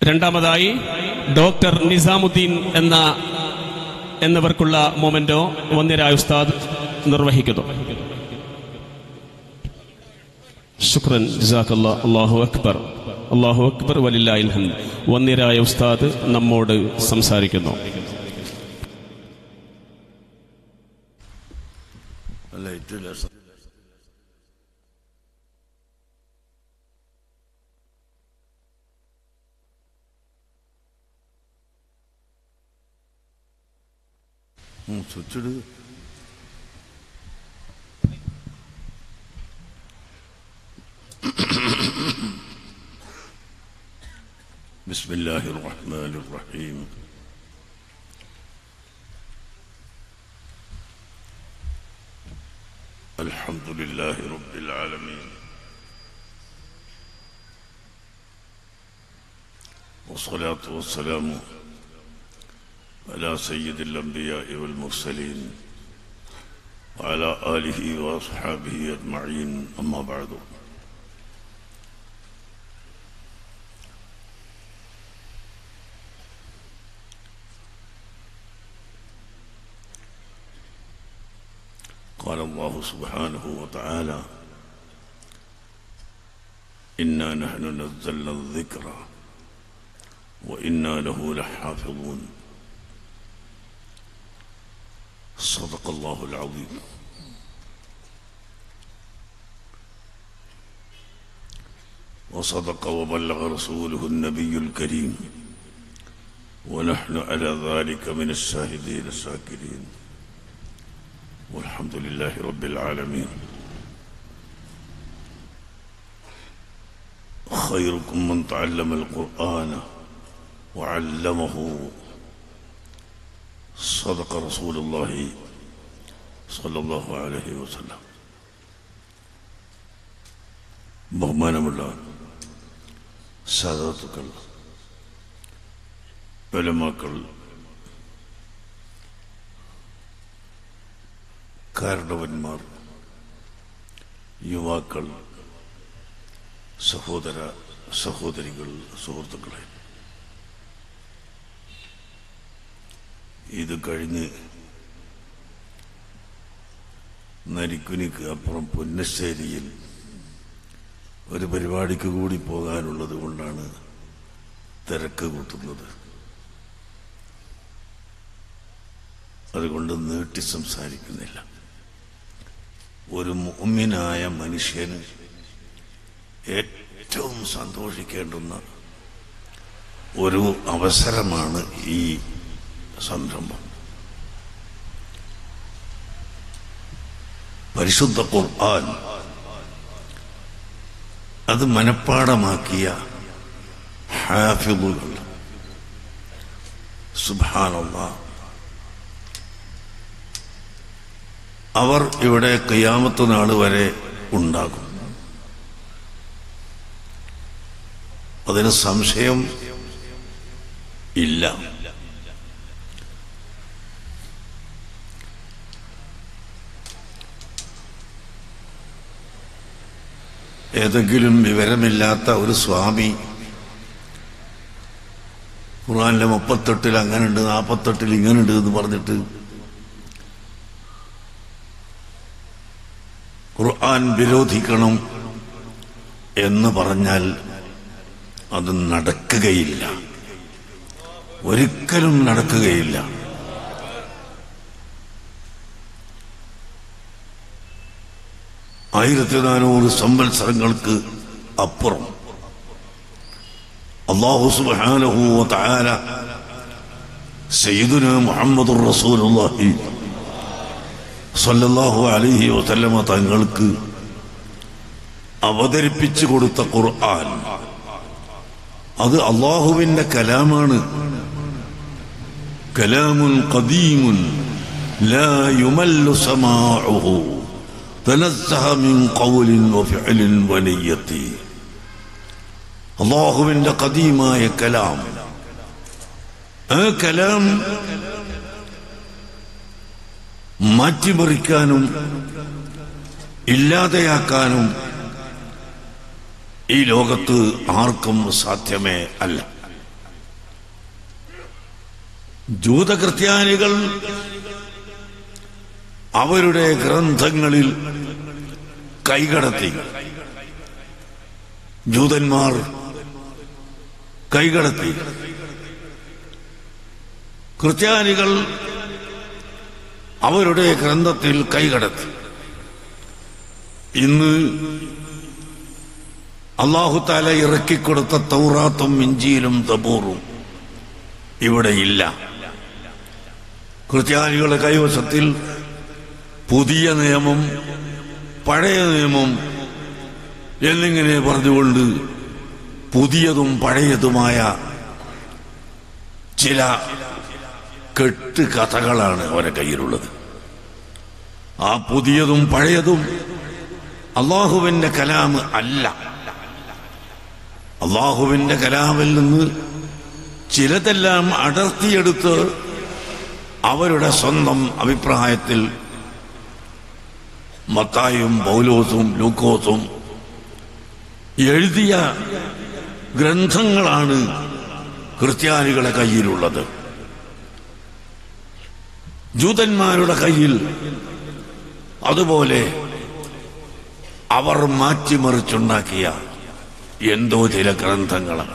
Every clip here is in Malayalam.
രണ്ടാമതായി ഡോക്ടർ നിസാമുദ്ദീൻ എന്ന എന്നവർക്കുള്ള മൊമെന്റോ വന്യരായ ഉസ്താദ് നിർവഹിക്കുന്നു ശുക്രൻ ജസാഖല്ല അള്ളാഹു അക്ബർ അള്ളാഹു അക്ബർ വലില്ലാഹിൽ ഹംദ് വന്യരായ ഉസ്താദ് നമ്മോട് സംസാരിക്കുന്നു അല്ല ഏറ്റവും രസം സ്വിച്ചിട് بسم الله الرحمن الرحيم الحمد لله رب العالمين والصلاة والسلام على سيد الأنبياء والمرسلين وعلى آله وأصحابه أجمعين أما بعد قال الله سبحانه وتعالى إنا نحن نزلنا الذكر وإنا له لحافظون صدق الله العظيم وصدق وبلغ رسوله النبي الكريم ونحن على ذلك من الشاهدين الشاكرين والحمد لله رب العالمين خيركم من تعلم القرآن وعلمه صدق رسول الله صلى الله عليه وسلم ബഹുമാനമുള്ള സാധാത്തുക്കൾ വെലമാക്കൾ കാരണവന്മാർ യുവാക്കൾ സഹോദര സഹോദരികൾ സുഹൃത്തുക്കളെ ഇത് കഴിഞ്ഞ് നരിക്കുനിക്ക് അപ്പുറം പുന്നശ്ശേരിയിൽ ഒരു പരിപാടിക്ക് കൂടി പോകാനുള്ളത് കൊണ്ടാണ് തിരക്ക് കൂട്ടുന്നത് അതുകൊണ്ട് നീട്ടി സംസാരിക്കുന്നില്ല ഒരു മുമ്മിനായ മനുഷ്യന് ഏറ്റവും സന്തോഷിക്കേണ്ടുന്ന ഒരു അവസരമാണ് ഈ സംരംഭം പരിശുദ്ധ ഖുർആൻ അത് മനഃപ്പാടമാക്കിയ ഹാഫിളുകൾ സുബാനുള്ള അവർ ഇവിടെ കയ്യാമത്ത് നാൾ വരെ ഉണ്ടാകും അതിന് സംശയം ഇല്ല ഏതെങ്കിലും വിവരമില്ലാത്ത ഒരു സ്വാമി ഖുറാനിലെ മുപ്പത്തെട്ടിൽ അങ്ങനുണ്ട് നാൽപ്പത്തെട്ടിൽ ഇങ്ങനുണ്ട് എന്ന് പറഞ്ഞിട്ട് ഖുർആൻ വിരോധിക്കണം എന്ന് പറഞ്ഞാൽ അത് നടക്കുകയില്ല ഒരിക്കലും നടക്കുകയില്ല ആയിരത്തി നാനൂറ് സംവത്സരങ്ങൾക്ക് അപ്പുറം അള്ളാഹു സുബ്ഹാനഹു തആല സയ്യിദുന മുഹമ്മദുർ റസൂലുള്ളാഹി സല്ലല്ലാഹു അലൈഹി വസല്ലമ തങ്ങൾക്ക് അവതരിപ്പിച്ചു കൊടുത്ത ഖുർആൻ അത് അള്ളാഹുവിന്റെ കലാമാണ് കലാമുൻ ഖദീമുൻ ലാ യുമല്ലു സമാഉഹു തനസ്സഹ മിൻ ഖൗലിൻ വഫിഅലിൻ വനിയ്യത്തി അള്ളാഹുവിന്റെ കദീമായ കലാം ആ കലാം മാറ്റിമറിക്കാനും ഇല്ലാതെയാക്കാനും ഈ ലോകത്ത് ആർക്കും സാധ്യമേ അല്ല ജൂതക്രിസ്ത്യാനികൾ അവരുടെ ഗ്രന്ഥങ്ങളിൽ കൈകടത്തി ജൂതന്മാർ കൈകടത്തി ക്രിസ്ത്യാനികൾ അവരുടെ ഗ്രന്ഥത്തിൽ കൈകടത്തി ഇന്ന് അള്ളാഹുത്താല ഇറക്കിക്കൊടുത്ത തൗറാത്തും ഇഞ്ചിയിലും തബൂറും ഇവിടെ ഇല്ല ക്രിസ്ത്യാനികളുടെ കൈവശത്തിൽ പുതിയ നിയമം പഴയ നിയമം എന്നിങ്ങനെ പറഞ്ഞുകൊണ്ട് പുതിയതും പഴയതുമായ ചില കെട്ട് കഥകളാണ് അവരെ കയ്യിലുള്ളത് ആ പുതിയതും പഴയതും അള്ളാഹുവിന്റെ കലാം അല്ല അള്ളാഹുവിന്റെ കലാമിൽ നിന്ന് ചിലതെല്ലാം അടർത്തിയെടുത്ത് അവരുടെ സ്വന്തം അഭിപ്രായത്തിൽ മത്തായും പൗലോസും ലൂക്കോസും എഴുതിയ ഗ്രന്ഥങ്ങളാണ് ക്രിസ്ത്യാനികളുടെ കയ്യിലുള്ളത് ജൂതന്മാരുടെ കയ്യിൽ അതുപോലെ അവർ മാറ്റിമറിച്ചുണ്ടാക്കിയ എന്തോ ചില ഗ്രന്ഥങ്ങളാണ്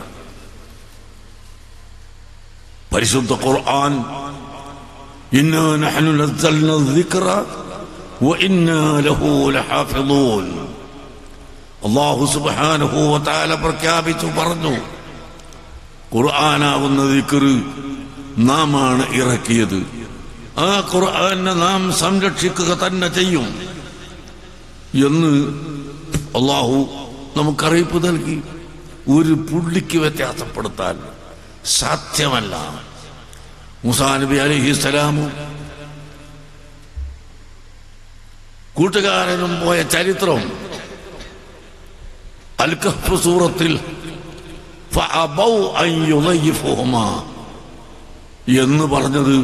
പരിശുദ്ധ ഖുർആൻ ഇന്നാ നഹ്നു നസ്സൽന الذിക്റ വഇന്നാ ലഹു ലഹാഫിളൂൻ അല്ലാഹു സുബ്ഹാനഹു വതആല പ്രഖ്യാപിച്ചു പറഞ്ഞു ഖുർആനാവുന്ന ദിക്ർ നാമാണ് ഇറക്കിയത് ആ ഖുർആനെ നാം സംരക്ഷിക്കുക തന്നെ ചെയ്യും എന്ന് അള്ളാഹു നമുക്കറിയിപ്പ് നൽകി ഒരു പുള്ളിക്ക് വ്യത്യാസപ്പെടുത്താൻ സാധ്യമല്ല മുസാ നബി അലിഹിസ്സലാമും കൂട്ടുകാരനും പോയ ചരിത്രം അൽക്കഹ്ഫ് സൂറത്തിൽ ഫഅബൗ അൻ യുളയ്യിഫുഹുമാ എന്ന് പറഞ്ഞത്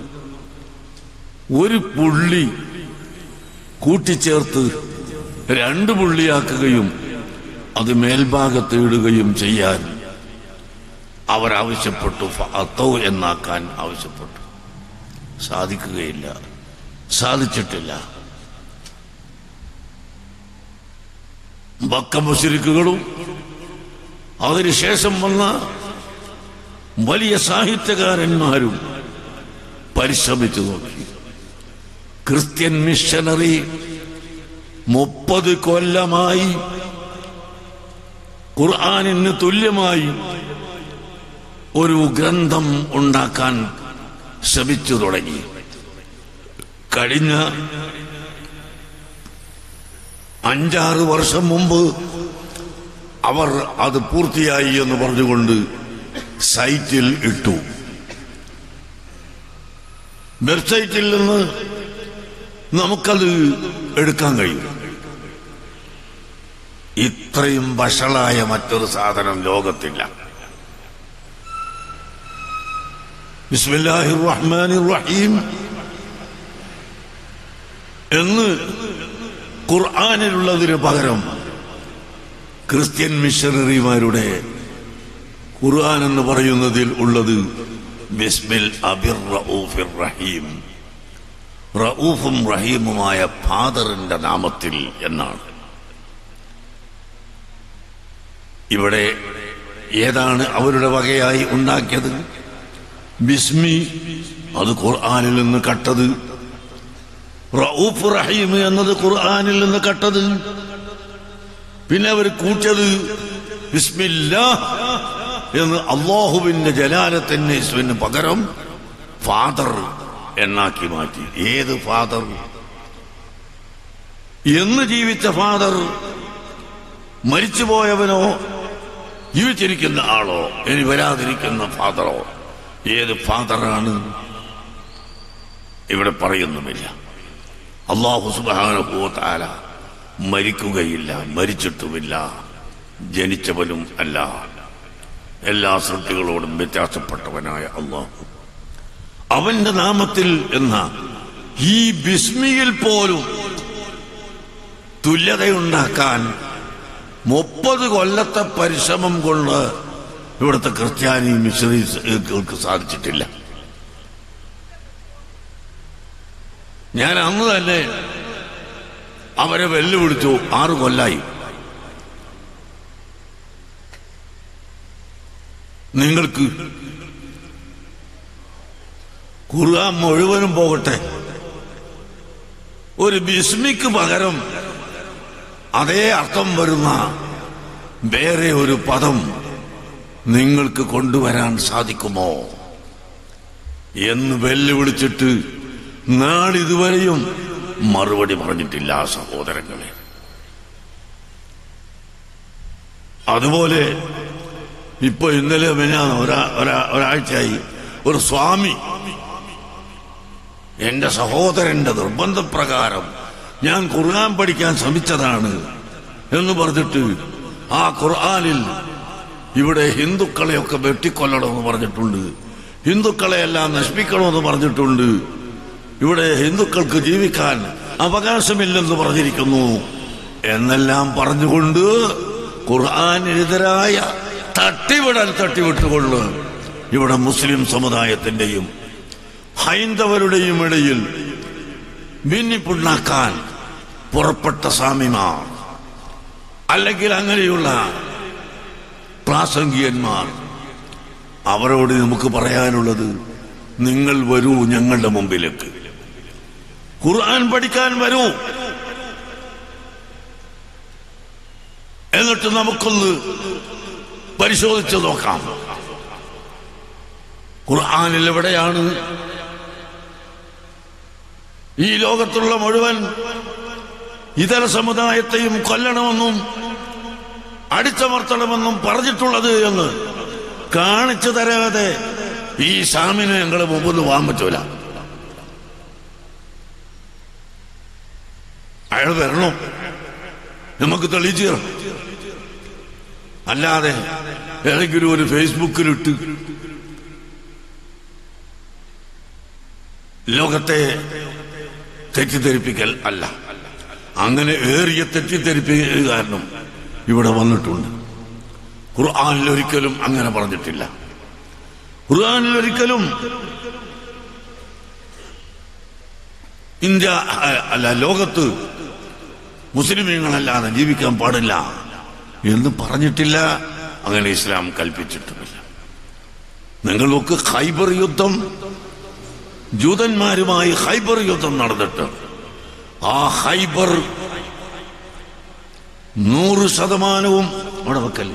ഒരു പുള്ളി കൂട്ടിച്ചേർത്ത് രണ്ട് പുള്ളിയാക്കുകയും അത് മേൽഭാഗത്ത് ഇടുകയും ചെയ്യാൻ അവരാവശ്യപ്പെട്ടു ഫഅത്തൗ എന്നാക്കാൻ ആവശ്യപ്പെട്ടു സാധിക്കുകയില്ല സാധിച്ചിട്ടില്ല ബക്ക മുശരിക്കുകളും അതിനുശേഷം വന്ന വലിയ സാഹിത്യകാരന്മാരും പരിശ്രമിച്ചു നോക്കി ക്രിസ്ത്യൻ മിഷനറി മുപ്പത് കൊല്ലമായി ഖുർആാനിന് തുല്യമായി ഒരു ഗ്രന്ഥം ഉണ്ടാക്കാൻ ശ്രമിച്ചു തുടങ്ങി കഴിഞ്ഞ അഞ്ചാറ് വർഷം മുമ്പ് അവർ അത് പൂർത്തിയായി എന്ന് പറഞ്ഞുകൊണ്ട് സൈറ്റിൽ ഇട്ടു വെബ്സൈറ്റിൽ നിന്ന് നമുക്കത് എടുക്കാൻ കഴിയും ഇത്രയും വഷളായ മറ്റൊരു സാധനം ലോകത്തില്ല ബിസ്മില്ലാഹിർ റഹ്മാനിർ റഹീം എന്ന് ഖുർആാനിലുള്ളതിന് പകരം ക്രിസ്ത്യൻ മിഷണറിമാരുടെ ഖുർആൻ എന്ന് പറയുന്നതിൽ ഉള്ളത് ബിസ്മിൽ അബിർ റഊഫിർ റഹീം റഊഫും റഹീമുമായ ഫാദറിന്റെ നാമത്തിൽ എന്നാണ് ഇവിടെ ഏതാണ് അവരുടെ വകയായി ഉണ്ടാക്കിയത് ബിസ്മി അത് ഖുർആാനിൽ നിന്ന് കട്ടത് റഊഫ് റഹീം എന്നത് ഖുർആാനിൽ നിന്ന് കട്ടത് പിന്നെ അവർ കൂട്ടിയത് ബിസ്മില്ലാ എന്ന് അള്ളാഹുവിന്റെ ജലാലത്തിന്റെ ഇസ്മിന് പകരം ഫാദർ എന്നാക്കി മാറ്റി ഏത് ഫാദർ എന്ന് ജീവിച്ച ഫാദർ മരിച്ചുപോയവനോ ജീവിച്ചിരിക്കുന്ന ആളോ ഇനി വരാതിരിക്കുന്ന ഫാദറോ ഏത് ഫാദറാണ് ഇവിടെ പറയുന്നുമില്ല അള്ളാഹു സുബാനുഭൂത്താല മരിക്കുകയില്ല മരിച്ചിട്ടുമില്ല ജനിച്ചവനും അല്ല എല്ലാ സൃഷ്ടികളോടും വ്യത്യാസപ്പെട്ടവനായ അള്ളാഹു അവന്റെ നാമത്തിൽ എന്ന ഈ ബിസ്മിയിൽ പോലും തുല്യതയുണ്ടാക്കാൻ മുപ്പത് കൊല്ലത്തെ പരിശ്രമം കൊണ്ട് ഇവിടുത്തെ ക്രിസ്ത്യാനി മിഷണീസുകൾക്ക് സാധിച്ചിട്ടില്ല ഞാൻ അന്ന് തന്നെ അവരെ വെല്ലുവിളിച്ചു ആറ് കൊല്ലായി നിങ്ങൾക്ക് ഖുർആൻ മുഴുവനും പോകട്ടെ ഒരു ബിസ്മിക്ക് പകരം അതേ അർത്ഥം വരുന്ന വേറെ ഒരു പദം നിങ്ങൾക്ക് കൊണ്ടുവരാൻ സാധിക്കുമോ എന്ന് വെല്ലുവിളിച്ചിട്ട് നാളിതുവരെയും മറുപടി പറഞ്ഞിട്ടില്ല സഹോദരങ്ങളെ അതുപോലെ ഇപ്പൊ ഇന്നലെ മിനിഞ്ഞാന്ന് ഒരാ ഒരാ- ഒരാഴ്ചയായി ഒരു സ്വാമി എന്റെ സഹോദരന്റെ നിർബന്ധപ്രകാരം ഞാൻ ഖുർആൻ പഠിക്കാൻ ശ്രമിച്ചതാണ് എന്ന് പറഞ്ഞിട്ട് ആ ഖുർആനിൽ ഇവിടെ ഹിന്ദുക്കളെയൊക്കെ വെട്ടിക്കൊല്ലണമെന്ന് പറഞ്ഞിട്ടുണ്ട് ഹിന്ദുക്കളെയെല്ലാം നശിപ്പിക്കണമെന്ന് പറഞ്ഞിട്ടുണ്ട് ഇവിടെ ഹിന്ദുക്കൾക്ക് ജീവിക്കാൻ അവകാശമില്ലെന്ന് പറഞ്ഞിരിക്കുന്നു എന്നെല്ലാം പറഞ്ഞുകൊണ്ട് ഖുർആാനെതിരായ തട്ടിവിടൽ തട്ടിവിട്ടുകൊണ്ട് ഇവിടെ മുസ്ലിം സമുദായത്തിന്റെയും ഹൈന്ദവരുടെയും ഇടയിൽ ഭിന്നിപ്പുണ്ടാക്കാൻ പുറപ്പെട്ട സ്വാമിമാർ അല്ലെങ്കിൽ അങ്ങനെയുള്ള പ്രാസംഗികന്മാർ അവരോട് നമുക്ക് പറയാനുള്ളത് നിങ്ങൾ വരൂ ഞങ്ങളുടെ മുമ്പിലേക്ക് ഖുർആൻ പഠിക്കാൻ വരൂ എന്നിട്ട് നമുക്കൊന്ന് പരിശോധിച്ചു നോക്കാം ഖുർആനിൽ എവിടെയാണ് ഈ ലോകത്തുള്ള മുഴുവൻ ഇതര സമുദായത്തെയും കൊല്ലണമെന്നും അടിച്ചമർത്തണമെന്നും പറഞ്ഞിട്ടുള്ളത് എന്ന് കാണിച്ചു തരാതെ ഈ സാമിന് ഞങ്ങളുടെ മുമ്പിൽ പോകാൻ പറ്റൂല അയാൾ വരണം നമുക്ക് തെളിയിച്ചു തരണം അല്ലാതെ ഏതെങ്കിലും ഒരു ഫേസ്ബുക്കിലിട്ട് ലോകത്തെ തെറ്റിദ്ധരിപ്പിക്കൽ അല്ല അങ്ങനെ ഏറിയ തെറ്റിദ്ധരിപ്പിക്കൽ കാരണം ഇവിടെ വന്നിട്ടുണ്ട് ഖുർആാനിൽ ഒരിക്കലും അങ്ങനെ പറഞ്ഞിട്ടില്ല ഖുർആാനിൽ ഒരിക്കലും ഇന്ത്യ അ- അല്ല ലോകത്ത് മുസ്ലിമീങ്ങളല്ലാതെ ജീവിക്കാൻ പാടില്ല എന്ന് പറഞ്ഞിട്ടില്ല അങ്ങനെ ഇസ്ലാം കൽപ്പിച്ചിട്ടുമില്ല നിങ്ങൾക്ക് ഖൈബർ യുദ്ധം ജൂതന്മാരുമായി ഹൈബർ യുദ്ധം നടന്നിട്ട് ആ ഹൈബർ നൂറ് ശതമാനവും അവിടെ വെക്കല്ലേ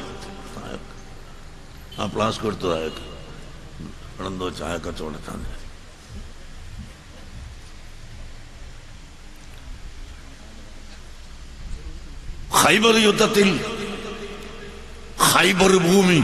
ആ പ്ലാസ്ക് എടുത്തു താഴേക്ക് ഇവിടെ എന്തോ ചായ കച്ചവടത്താണ് ഹൈബർ യുദ്ധത്തിൽ ഹൈബർ ഭൂമി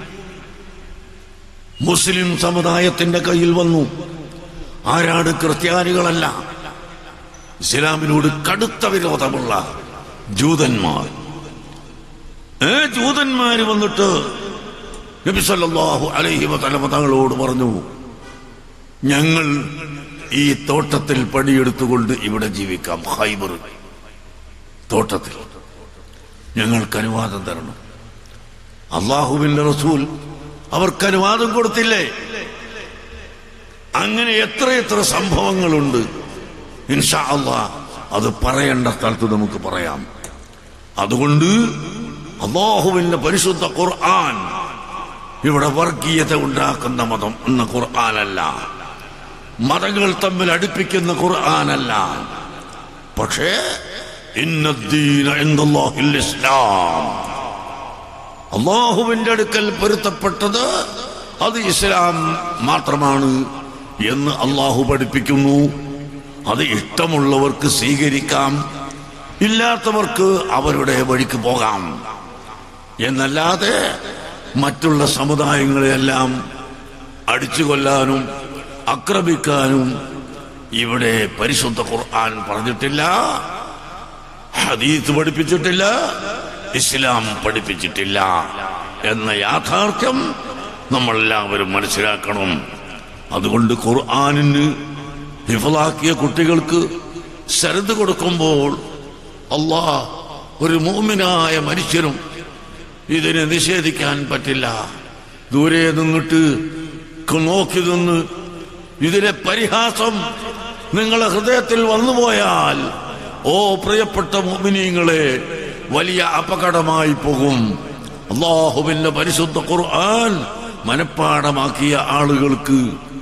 മുസ്ലിം സമുദായത്തിന്റെ കയ്യിൽ വന്നു ആരാണ് ക്രിസ്ത്യാനികളല്ല ഇസ്ലാമിനോട് കടുത്ത വിരോധമുള്ള ജൂതന്മാർ ഏ ജൂതന്മാര് വന്നിട്ട് നബി സല്ലല്ലാഹു അലൈഹി വസല്ലമ തങ്ങളോട് പറഞ്ഞു ഞങ്ങൾ ഈ തോട്ടത്തിൽ പണിയെടുത്തുകൊണ്ട് ഇവിടെ ജീവിക്കാം ഹൈബർ തോട്ടത്തിൽ ഞങ്ങൾക്ക് അനുവാദം തരണം അള്ളാഹുവിന്റെ റസൂൽ അവർക്ക് അനുവാദം കൊടുത്തില്ലേ അങ്ങനെ എത്രയെത്ര സംഭവങ്ങളുണ്ട് ഇൻഷാ അള്ളാ അത് പറയേണ്ട സ്ഥലത്ത് നമുക്ക് പറയാം അതുകൊണ്ട് അള്ളാഹുവിന്റെ പരിശുദ്ധ ഖുർആൻ ഇവിടെ വർഗീയത ഉണ്ടാക്കുന്ന മതം എന്ന ഖുർആനല്ല മതങ്ങൾ തമ്മിൽ അടുപ്പിക്കുന്ന ഖുർആനല്ല പക്ഷേ ഇന്നദ്ദീന ഇൻദല്ലാഹിൽ ഇസ്ലാം അള്ളാഹുവിന്റെ അടുക്കൽ പൊരുത്തപ്പെട്ടത് അത് ഇസ്ലാം മാത്രമാണ് എന്ന് അള്ളാഹു പഠിപ്പിക്കുന്നു അത് ഇഷ്ടമുള്ളവർക്ക് സ്വീകരിക്കാം ഇല്ലാത്തവർക്ക് അവരുടെ വഴിക്ക് പോകാം എന്നല്ലാതെ മറ്റുള്ള സമുദായങ്ങളെയെല്ലാം അടിച്ചു കൊല്ലാനും ആക്രമിക്കാനും ഇവിടെ പരിശുദ്ധ ഖുർആൻ പറഞ്ഞിട്ടില്ല ഹദീസ് പഠിപ്പിച്ചിട്ടില്ല ഇസ്ലാം പഠിപ്പിച്ചിട്ടില്ല എന്ന യാഥാർത്ഥ്യം നമ്മളെല്ലാവരും മനസ്സിലാക്കണം അതുകൊണ്ട് ഖുർആാനിന് ഹിഫലാക്കിയ കുട്ടികൾക്ക് ശരത് കൊടുക്കുമ്പോൾ അള്ളാ ഒരു മൂമിനായ മനുഷ്യനും ഇതിനെ നിഷേധിക്കാൻ പറ്റില്ല ദൂരെ നിന്നിട്ട് ക്ക് നോക്കി നിന്ന് ഇതിലെ പരിഹാസം നിങ്ങളെ ഹൃദയത്തിൽ വന്നുപോയാൽ ഓ പ്രിയപ്പെട്ട മുഅ്മിനീങ്ങളെ വലിയ അപകടമായി പോകും അള്ളാഹുവിന്റെ പരിശുദ്ധ ഖുർആൻ മനഃപ്പാടമാക്കിയ ആളുകൾക്ക്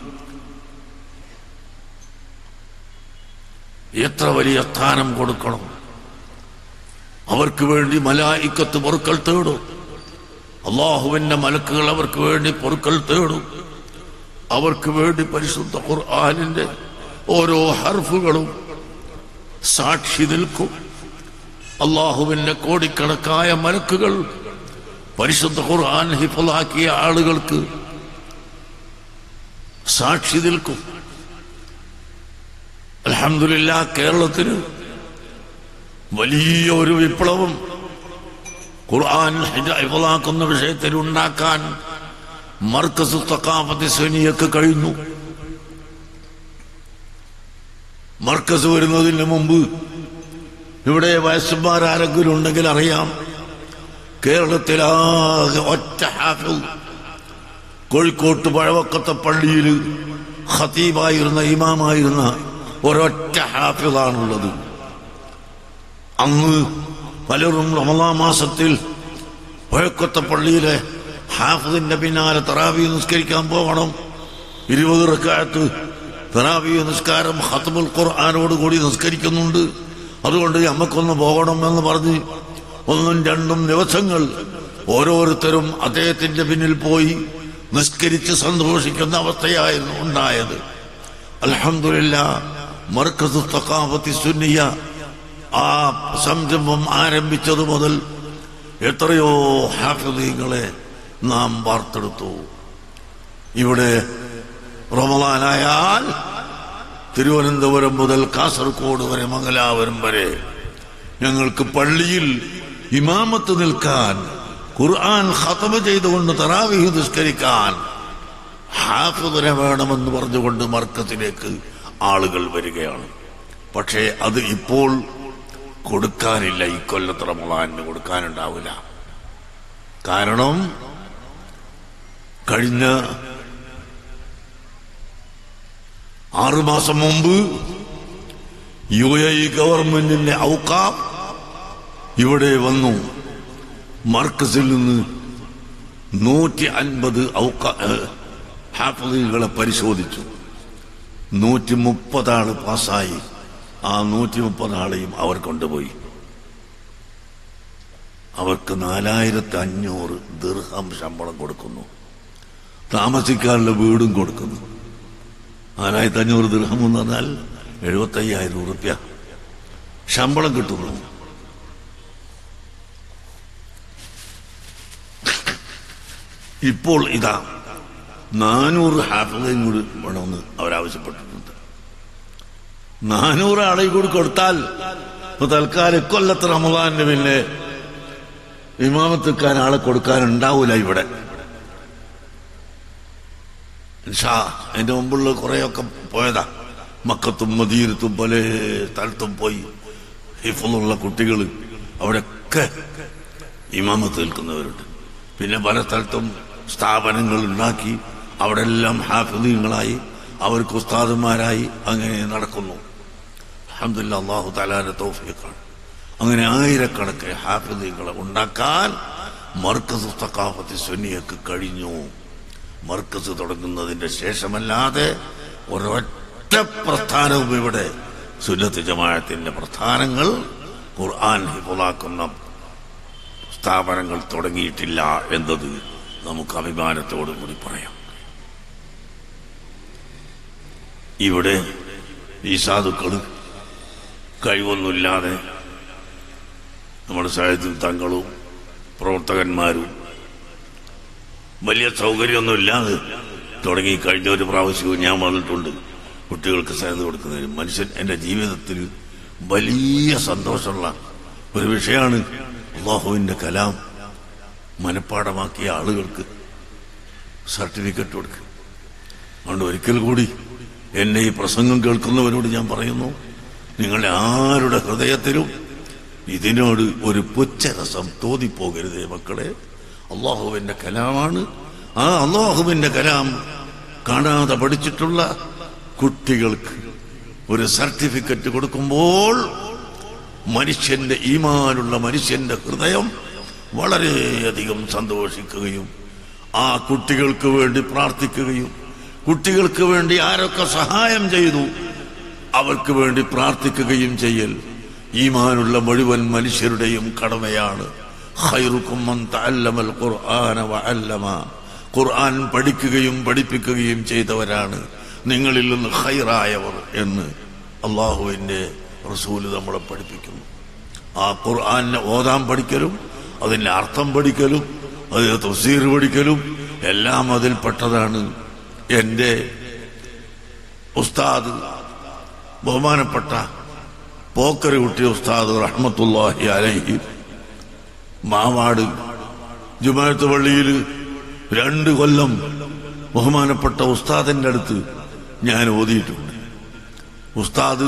എത്ര വലിയ സ്ഥാനം കൊടുക്കണം അവർക്ക് വേണ്ടി മലായിക്കത്ത് പൊറുക്കൽ തേടും അള്ളാഹുവിന്റെ മലക്കുകൾ അവർക്ക് വേണ്ടി പൊറുക്കൽ തേടും അവർക്ക് വേണ്ടി പരിശുദ്ധ ഖുർആാനിന്റെ ഓരോ ഹർഫുകളും സാക്ഷി നിൽക്കും അള്ളാഹുവിന്റെ കോടിക്കണക്കായ മലക്കുകൾ പരിശുദ്ധ ഖുർആൻ ഹിഫലാക്കിയ ആളുകൾക്ക് സാക്ഷി നിൽക്കും അലഹമില്ല കേരളത്തിന് വലിയ ഒരു വിപ്ലവം ഖുർആൻ ഹിഫലാക്കുന്ന വിഷയത്തിൽ ഉണ്ടാക്കാൻ മർക്കസ് തക്കാഫത്ത് സേനിയൊക്കെ കഴിഞ്ഞു മർക്കസ് വരുന്നതിന് മുമ്പ് ഇവിടെ വയസ്സന്മാർ ആരെങ്കിലും ഉണ്ടെങ്കിൽ അറിയാം കേരളത്തിലാകെ ഒറ്റ ഹാഫിൽ കോഴിക്കോട്ട് പഴവക്കത്തെ പള്ളിയിൽ ഖത്തീബായിരുന്ന ഇമാമായിരുന്ന ഒരൊറ്റ ഹാഫിളാണുള്ളത് അന്ന് പലരും റമലാ മാസത്തിൽ പഴക്കത്തെ പള്ളിയിലെ ഹാഫിദിന്റെ പിന്നാലെ തറാവി നിസ്കരിക്കാൻ പോകണം ഇരുപത് റക്കായത്ത് തറാവി നിസ്കാരം ഹത്തമുൽ ഖുർആാനോട് കൂടി നിസ്കരിക്കുന്നുണ്ട് അതുകൊണ്ട് നമുക്കൊന്ന് പോകണം എന്ന് പറഞ്ഞ് ഒന്നും രണ്ടും ദിവസങ്ങൾ ഓരോരുത്തരും അദ്ദേഹത്തിന്റെ പിന്നിൽ പോയി നിസ്കരിച്ച് സന്തോഷിക്കുന്ന അവസ്ഥയായിരുന്നു ഉണ്ടായത് അലഹമില്ല മർക്കസ് തക്കാഫത്തി സുന്നിയ ആ സംരംഭം ആരംഭിച്ചതു മുതൽ എത്രയോ ഹാഫിദീങ്ങളെ നാം വാർത്തെടുത്തു ഇവിടെ റമലാനായാൽ തിരുവനന്തപുരം മുതൽ കാസർഗോഡ് വരെ മംഗലാപുരം വരെ ഞങ്ങൾക്ക് പള്ളിയിൽ ഇമാമത്ത് നിൽക്കാൻ ഖുർആൻ ഖതമ ചെയ്തുകൊണ്ട് തറാവിഹ് നിസ്കരിക്കാൻ ഹാഫിദിനെ വേണമെന്ന് പറഞ്ഞുകൊണ്ട് മർക്കത്തിലേക്ക് ആളുകൾ വരികയാണ് പക്ഷേ അത് ഇപ്പോൾ കൊടുക്കാനില്ല ഇക്കൊല്ലത്ത് റമലാനിന് കൊടുക്കാനുണ്ടാവില്ല കാരണം കഴിഞ്ഞ ആറുമാസം മുമ്പ് യു എ ഇ ഗവൺമെന്റിന്റെ ഔക്കാം ഇവിടെ വന്നു മർക്കസിൽ നിന്ന് നൂറ്റി അൻപത് ഹാഫികളെ പരിശോധിച്ചു നൂറ്റി മുപ്പതാള് പാസ്സായി ആ നൂറ്റി മുപ്പതാളെയും അവർ കൊണ്ടുപോയി അവർക്ക് നാലായിരത്തി അഞ്ഞൂറ് ദീർഘം ശമ്പളം കൊടുക്കുന്നു താമസിക്കാനുള്ള വീടും കൊടുക്കുന്നു നാലായിരത്തി അഞ്ഞൂറ് ദീർഘം എന്ന് പറഞ്ഞാൽ എഴുപത്തി അയ്യായിരം റുപ്യ ശമ്പളം കിട്ടുന്നു ഇപ്പോൾ ഇതാ നാനൂറ് ഹാഫിളയും കൂടി വേണമെന്ന് അവരാവശ്യപ്പെട്ടിട്ടുണ്ട് നാനൂറ് ആളെ കൂടി കൊടുത്താൽ ഇപ്പൊ തൽക്കാലം ഇക്കൊല്ലത്ത് റമദാനിന് പിന്നെ ഇമാമത്തിക്കാൻ ആളെ കൊടുക്കാനുണ്ടാവൂല ഇവിടെ ഷാ അതിന്റെ മുമ്പുള്ള കുറെയൊക്കെ പോയതാ മക്കത്തും മദീനത്തും പല സ്ഥലത്തും പോയി ഹിഫുള്ള കുട്ടികൾ അവിടെയൊക്കെ ഇമാമത്ത് നിൽക്കുന്നവരുണ്ട് പിന്നെ പല സ്ഥലത്തും സ്ഥാപനങ്ങൾ ഉണ്ടാക്കി അവിടെ എല്ലാം ഹാഫിദീങ്ങളായി അവർക്ക് ഉസ്താദന്മാരായി അങ്ങനെ നടക്കുന്നു അഹമ്മദില്ല അള്ളാഹു തലാന്റെ തൗഫീഖാണ് അങ്ങനെ ആയിരക്കണക്കിന് ഹാഫിദീങ്ങളെ ഉണ്ടാക്കാൻ മർക്കസ് തക്കാഫത്തി സുന്നിയക്ക് കഴിഞ്ഞു മർക്കസ് തുടങ്ങുന്നതിന്റെ ശേഷമല്ലാതെ ഒരൊറ്റ പ്രസ്ഥാനവും ഇവിടെ സുന്നത്ത് ജമാഅത്തിന്റെ പ്രസ്ഥാനങ്ങൾ ഖുർആൻ ഹിഫുലാക്കുന്ന സ്ഥാപനങ്ങൾ തുടങ്ങിയിട്ടില്ല എന്നത് നമുക്ക് അഭിമാനത്തോടു കൂടി പറയാം ഇവിടെ ഈ സാധുക്കൾ കഴിവൊന്നുമില്ലാതെ നമ്മുടെ സാഹിത്യം തങ്ങളും പ്രവർത്തകന്മാരും വലിയ സൗകര്യമൊന്നുമില്ലാതെ തുടങ്ങി കഴിഞ്ഞ ഒരു പ്രാവശ്യവും ഞാൻ വന്നിട്ടുണ്ട് കുട്ടികൾക്ക് സേവനം കൊടുക്കുന്നതിന് മനുഷ്യൻ എൻ്റെ ജീവിതത്തിൽ വലിയ സന്തോഷമുള്ള ഒരു വിഷയമാണ് അള്ളാഹുവിൻ്റെ കലാം മനഃപ്പാടമാക്കിയ ആളുകൾക്ക് സർട്ടിഫിക്കറ്റ് കൊടുക്കുക അതുകൊണ്ട് ഒരിക്കൽ കൂടി എന്നെ ഈ പ്രസംഗം കേൾക്കുന്നവരോട് ഞാൻ പറയുന്നു നിങ്ങളുടെ ആരുടെ ഹൃദയത്തിലും ഇതിനോട് ഒരു പുച്ഛരസം തോന്നിപ്പോകരുതേ മക്കളെ അള്ളാഹുവിന്റെ കലാമാണ് ആ അള്ളാഹുവിന്റെ കലാം കാണാതെ പഠിച്ചിട്ടുള്ള കുട്ടികൾക്ക് ഒരു സർട്ടിഫിക്കറ്റ് കൊടുക്കുമ്പോൾ മനുഷ്യന്റെ ഈമാനുള്ള മനുഷ്യന്റെ ഹൃദയം വളരെയധികം സന്തോഷിക്കുകയും ആ കുട്ടികൾക്ക് വേണ്ടി പ്രാർത്ഥിക്കുകയും കുട്ടികൾക്ക് വേണ്ടി ആരൊക്കെ സഹായം ചെയ്തു അവർക്ക് വേണ്ടി പ്രാർത്ഥിക്കുകയും ചെയ്യൽ ഈമാനുള്ള മുഴുവൻ മനുഷ്യരുടെയും കടമയാണ് ഖൈറുക്കും മൻ തഅല്ലമൽ ഖുർആന വഅല്ലമ ഖുർആൻ പഠിക്കുകയും പഠിപ്പിക്കുകയും ചെയ്തവരാണ് നിങ്ങളിൽ നിന്ന് ഖൈറായവർ എന്ന് അള്ളാഹുവിന്റെ റസൂല് നമ്മളെ പഠിപ്പിക്കുന്നു ആ ഖുർആനെ ഓതാൻ പഠിക്കലും അതിന്റെ അർത്ഥം പഠിക്കലും അതിന്റെ തഫ്സീർ പഠിക്കലും എല്ലാം അതിൽപ്പെട്ടതാണ് എൻ്റെ ഉസ്താദ് ബഹുമാനപ്പെട്ട പോക്കറി കുട്ടി ഉസ്താദ് റഹ്മത്തുല്ലാഹി അലൈഹി മാവാട് ജുമാഴത്ത് പള്ളിയിൽ രണ്ട് കൊല്ലം ബഹുമാനപ്പെട്ട ഉസ്താദിന്റെ അടുത്ത് ഞാൻ ഓതിയിട്ടുണ്ട് ഉസ്താദ്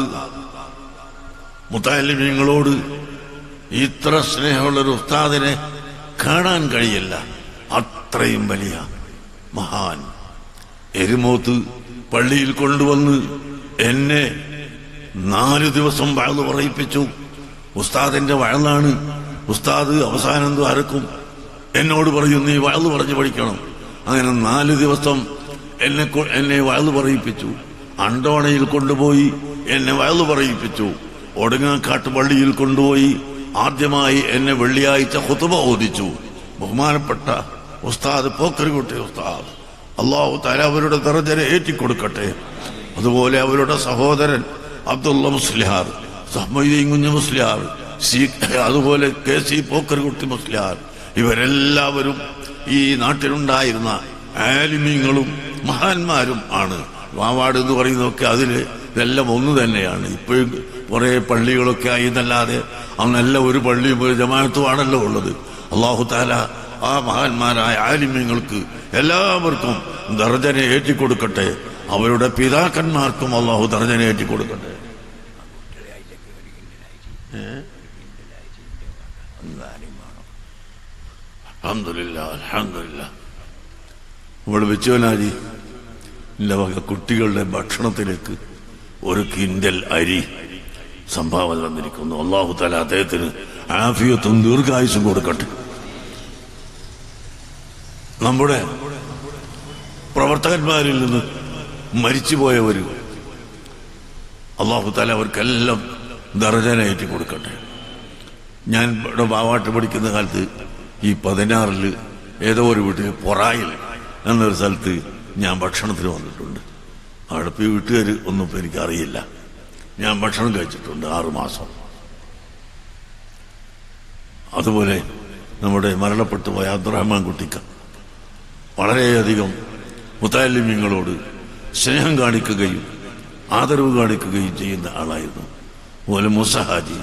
മുത്താലിമീങ്ങളോട് ഇത്ര സ്നേഹമുള്ളൊരു ഉസ്താദിനെ കാണാൻ കഴിയില്ല അത്രയും വലിയ മഹാൻ എരുമോത്ത് പള്ളിയിൽ കൊണ്ടുവന്ന് എന്നെ നാല് ദിവസം വഴന്ന് പറയിപ്പിച്ചു ഉസ്താദിന്റെ വഴന്നാണ് ഉസ്താദ് അവസാനം അരക്കും എന്നോട് പറയും നീ വഴന്ന് പറഞ്ഞു പഠിക്കണം അങ്ങനെ നാല് ദിവസം എന്നെ കൊ- എന്നെ വഴന്ന് പറയിപ്പിച്ചു അണ്ടോണയിൽ കൊണ്ടുപോയി എന്നെ വഴന്ന് പറയിപ്പിച്ചു ഒടുങ്ങാക്കാട്ട് പള്ളിയിൽ കൊണ്ടുപോയി ആദ്യമായി എന്നെ വെള്ളിയാഴ്ച ഹുതുബ ഓദിച്ചു ബഹുമാനപ്പെട്ട ഉസ്താദ് പോക്കറികുട്ടി ഉസ്താദ് അള്ളാഹു താല അവരുടെ ദർജനെ ഏറ്റിക്കൊടുക്കട്ടെ അതുപോലെ അവരുടെ സഹോദരൻ അബ്ദുള്ള മുസ്ലിയാർ സഹ്മീൻ കുഞ്ഞു മുസ്ലിയാർ സി അതുപോലെ കെ സി പോക്കർകുട്ടി മുസ്ലിയാർ ഇവരെല്ലാവരും ഈ നാട്ടിലുണ്ടായിരുന്ന ആലിമീങ്ങളും മഹാന്മാരും ആണ് വാവാട് എന്ന് പറയുന്നതൊക്കെ അതില് ഇതെല്ലാം ഒന്ന് തന്നെയാണ് ഇപ്പോഴും കുറെ പള്ളികളൊക്കെ ആയി എന്നല്ലാതെ അന്നല്ല ഒരു പള്ളിയും ഒരു ജമാഅത്തുമാണല്ലോ ഉള്ളത് അള്ളാഹു താല ആ മഹാന്മാരായ ആലിമ്യങ്ങൾക്ക് എല്ലാവർക്കും ദർജനെ ഏറ്റിക്കൊടുക്കട്ടെ അവരുടെ പിതാക്കന്മാർക്കും അള്ളാഹു ദർജനെ ഏറ്റിക്കൊടുക്കട്ടെ അൽഹംദുലില്ലാ, അൽഹംദുലില്ലാ. ഇവിടെ വെച്ചവനാരി എന്റെ വക കുട്ടികളുടെ ഭക്ഷണത്തിലേക്ക് ഒരു കിൻഡൽ അരി സംഭാവന തന്നിരിക്കുന്നു അള്ളാഹു താല അദ്ദേഹത്തിന് ആഫിയത്തും ദീർഘായുസും കൊടുക്കട്ടെ നമ്മുടെ പ്രവർത്തകന്മാരിൽ നിന്ന് മരിച്ചുപോയവര് അള്ളാഹു താല അവർക്കെല്ലാം ദർജനയേറ്റി കൊടുക്കട്ടെ ഞാൻ ഇവിടെ ബാവാട്ട് പഠിക്കുന്ന കാലത്ത് ഈ പതിനാറില് ഏതോ ഒരു വീട്ടിൽ പൊറായിൽ എന്നൊരു സ്ഥലത്ത് ഞാൻ ഭക്ഷണത്തിന് വന്നിട്ടുണ്ട് അവിടെ പോയി വീട്ടുകാർ ഒന്നും ഇപ്പൊ എനിക്കറിയില്ല ഞാൻ ഭക്ഷണം കഴിച്ചിട്ടുണ്ട് ആറു മാസം അതുപോലെ നമ്മുടെ മരണപ്പെട്ടു പോയ അബ്ദുറഹ്മാൻ കുട്ടിക്ക വളരെയധികം മുത്താലിമ്യങ്ങളോട് സ്നേഹം കാണിക്കുകയും ആദരവ് കാണിക്കുകയും ചെയ്യുന്ന ആളായിരുന്നു അതുപോലെ മുസഹാജി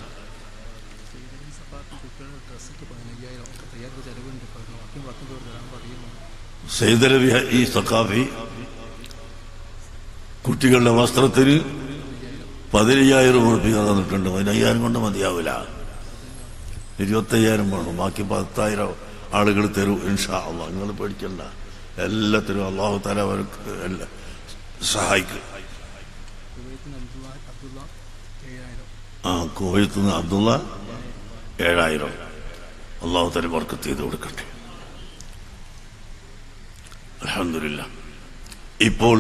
സൈദലവി ഈ സക്കാഫി കുട്ടികളുടെ വസ്ത്രത്തിന് പതിനയ്യായിരം ഉറപ്പിക തന്നിട്ടുണ്ട് പതിനയ്യായിരം കൊണ്ട് മതിയാവില്ല ഇരുപത്തയ്യായിരം വേണം ബാക്കി പത്തായിരം ആളുകൾ തരും ഇൻഷാ അള്ളാഹ് നിങ്ങൾ പേടിക്കണ്ട എല്ലാത്തിനും അള്ളാഹു തല അവർക്ക് എല്ലാം സഹായിക്കും ആ കോയത്ത് നിന്ന് അബ്ദുള്ള ഏഴായിരം അള്ളാഹു തല വർക്കത്ത് ചെയ്ത് കൊടുക്കട്ടെ അലഹമില്ല ഇപ്പോൾ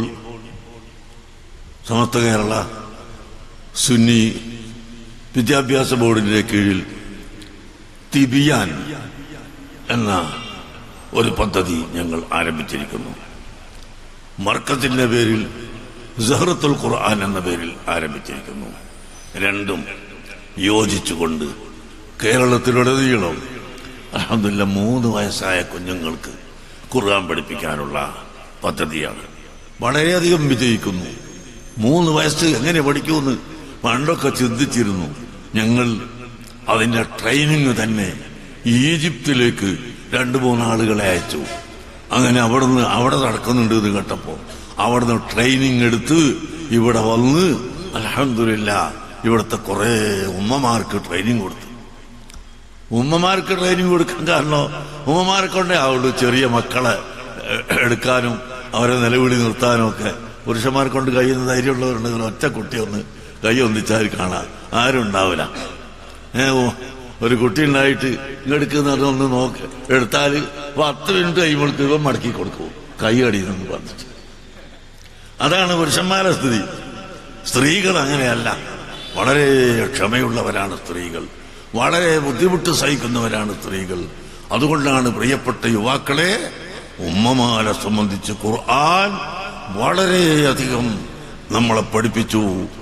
സമസ്ത കേരള സുന്നി വിദ്യാഭ്യാസ ബോർഡിന്റെ കീഴിൽ തിബിയാൻ എന്ന ഒരു പദ്ധതി ഞങ്ങൾ ആരംഭിച്ചിരിക്കുന്നു മർക്കത്തിന്റെ പേരിൽ സഹറത്തുൽ ഖുർആൻ എന്ന പേരിൽ ആരംഭിച്ചിരിക്കുന്നു രണ്ടും യോജിച്ചുകൊണ്ട് കേരളത്തിലുടനീളം അലഹമില്ല മൂന്ന് വയസ്സായ കുഞ്ഞുങ്ങൾക്ക് ഖുർആൻ പഠിപ്പിക്കാനുള്ള പദ്ധതിയാണ് വളരെയധികം വിജയിക്കുന്നു മൂന്ന് വയസ്സ് എങ്ങനെ പഠിക്കുമെന്ന് പണ്ടൊക്കെ ചിന്തിച്ചിരുന്നു ഞങ്ങൾ അതിന്റെ ട്രെയിനിങ് തന്നെ ഈജിപ്തിലേക്ക് രണ്ടു മൂന്നാളുകളെ അയച്ചു അങ്ങനെ അവിടുന്ന് അവിടെ നടക്കുന്നുണ്ട് എന്ന് കേട്ടപ്പോ അവിടുന്ന് ട്രെയിനിങ് എടുത്ത് ഇവിടെ വന്ന് അലഹമില്ല ഇവിടുത്തെ കുറെ ഉമ്മമാർക്ക് ട്രെയിനിങ് കൊടുത്തു ഉമ്മമാർക്ക് ട്രെയിനിങ് കൊടുക്കാൻ കാരണം ഉമ്മമാരെ കൊണ്ടേ ആവുള്ളൂ ചെറിയ മക്കളെ എ- എടുക്കാനും അവരെ നിലവിളി നിർത്താനും ഒക്കെ പുരുഷന്മാരെ കൊണ്ട് കഴിയുന്ന ധൈര്യമുള്ളവരുണ്ടെങ്കിൽ ഒറ്റ കുട്ടി ഒന്ന് കൈ ഒന്നിച്ചാൽ കാണാം ആരും ഉണ്ടാവില്ല ഏ ഓ ഒരു കുട്ടി ഉണ്ടായിട്ട് ഇങ്ങെടുക്കുന്നത് ഒന്ന് നോക്ക് എടുത്താൽ പത്ത് മിനിറ്റ് കഴിയുമ്പോൾക്ക് ഇവൻ മടക്കി കൊടുക്കും കൈ അടിയെന്ന് പറഞ്ഞിട്ട് അതാണ് പുരുഷന്മാരുടെ സ്ഥിതി സ്ത്രീകൾ അങ്ങനെയല്ല വളരെ ക്ഷമയുള്ളവരാണ് സ്ത്രീകൾ വളരെ ബുദ്ധിമുട്ട് സഹിക്കുന്നവരാണ് സ്ത്രീകൾ അതുകൊണ്ടാണ് പ്രിയപ്പെട്ട യുവാക്കളെ ഉമ്മമാരെ സംബന്ധിച്ച് ഖുർആൻ വളരെയധികം നമ്മളെ പഠിപ്പിച്ചു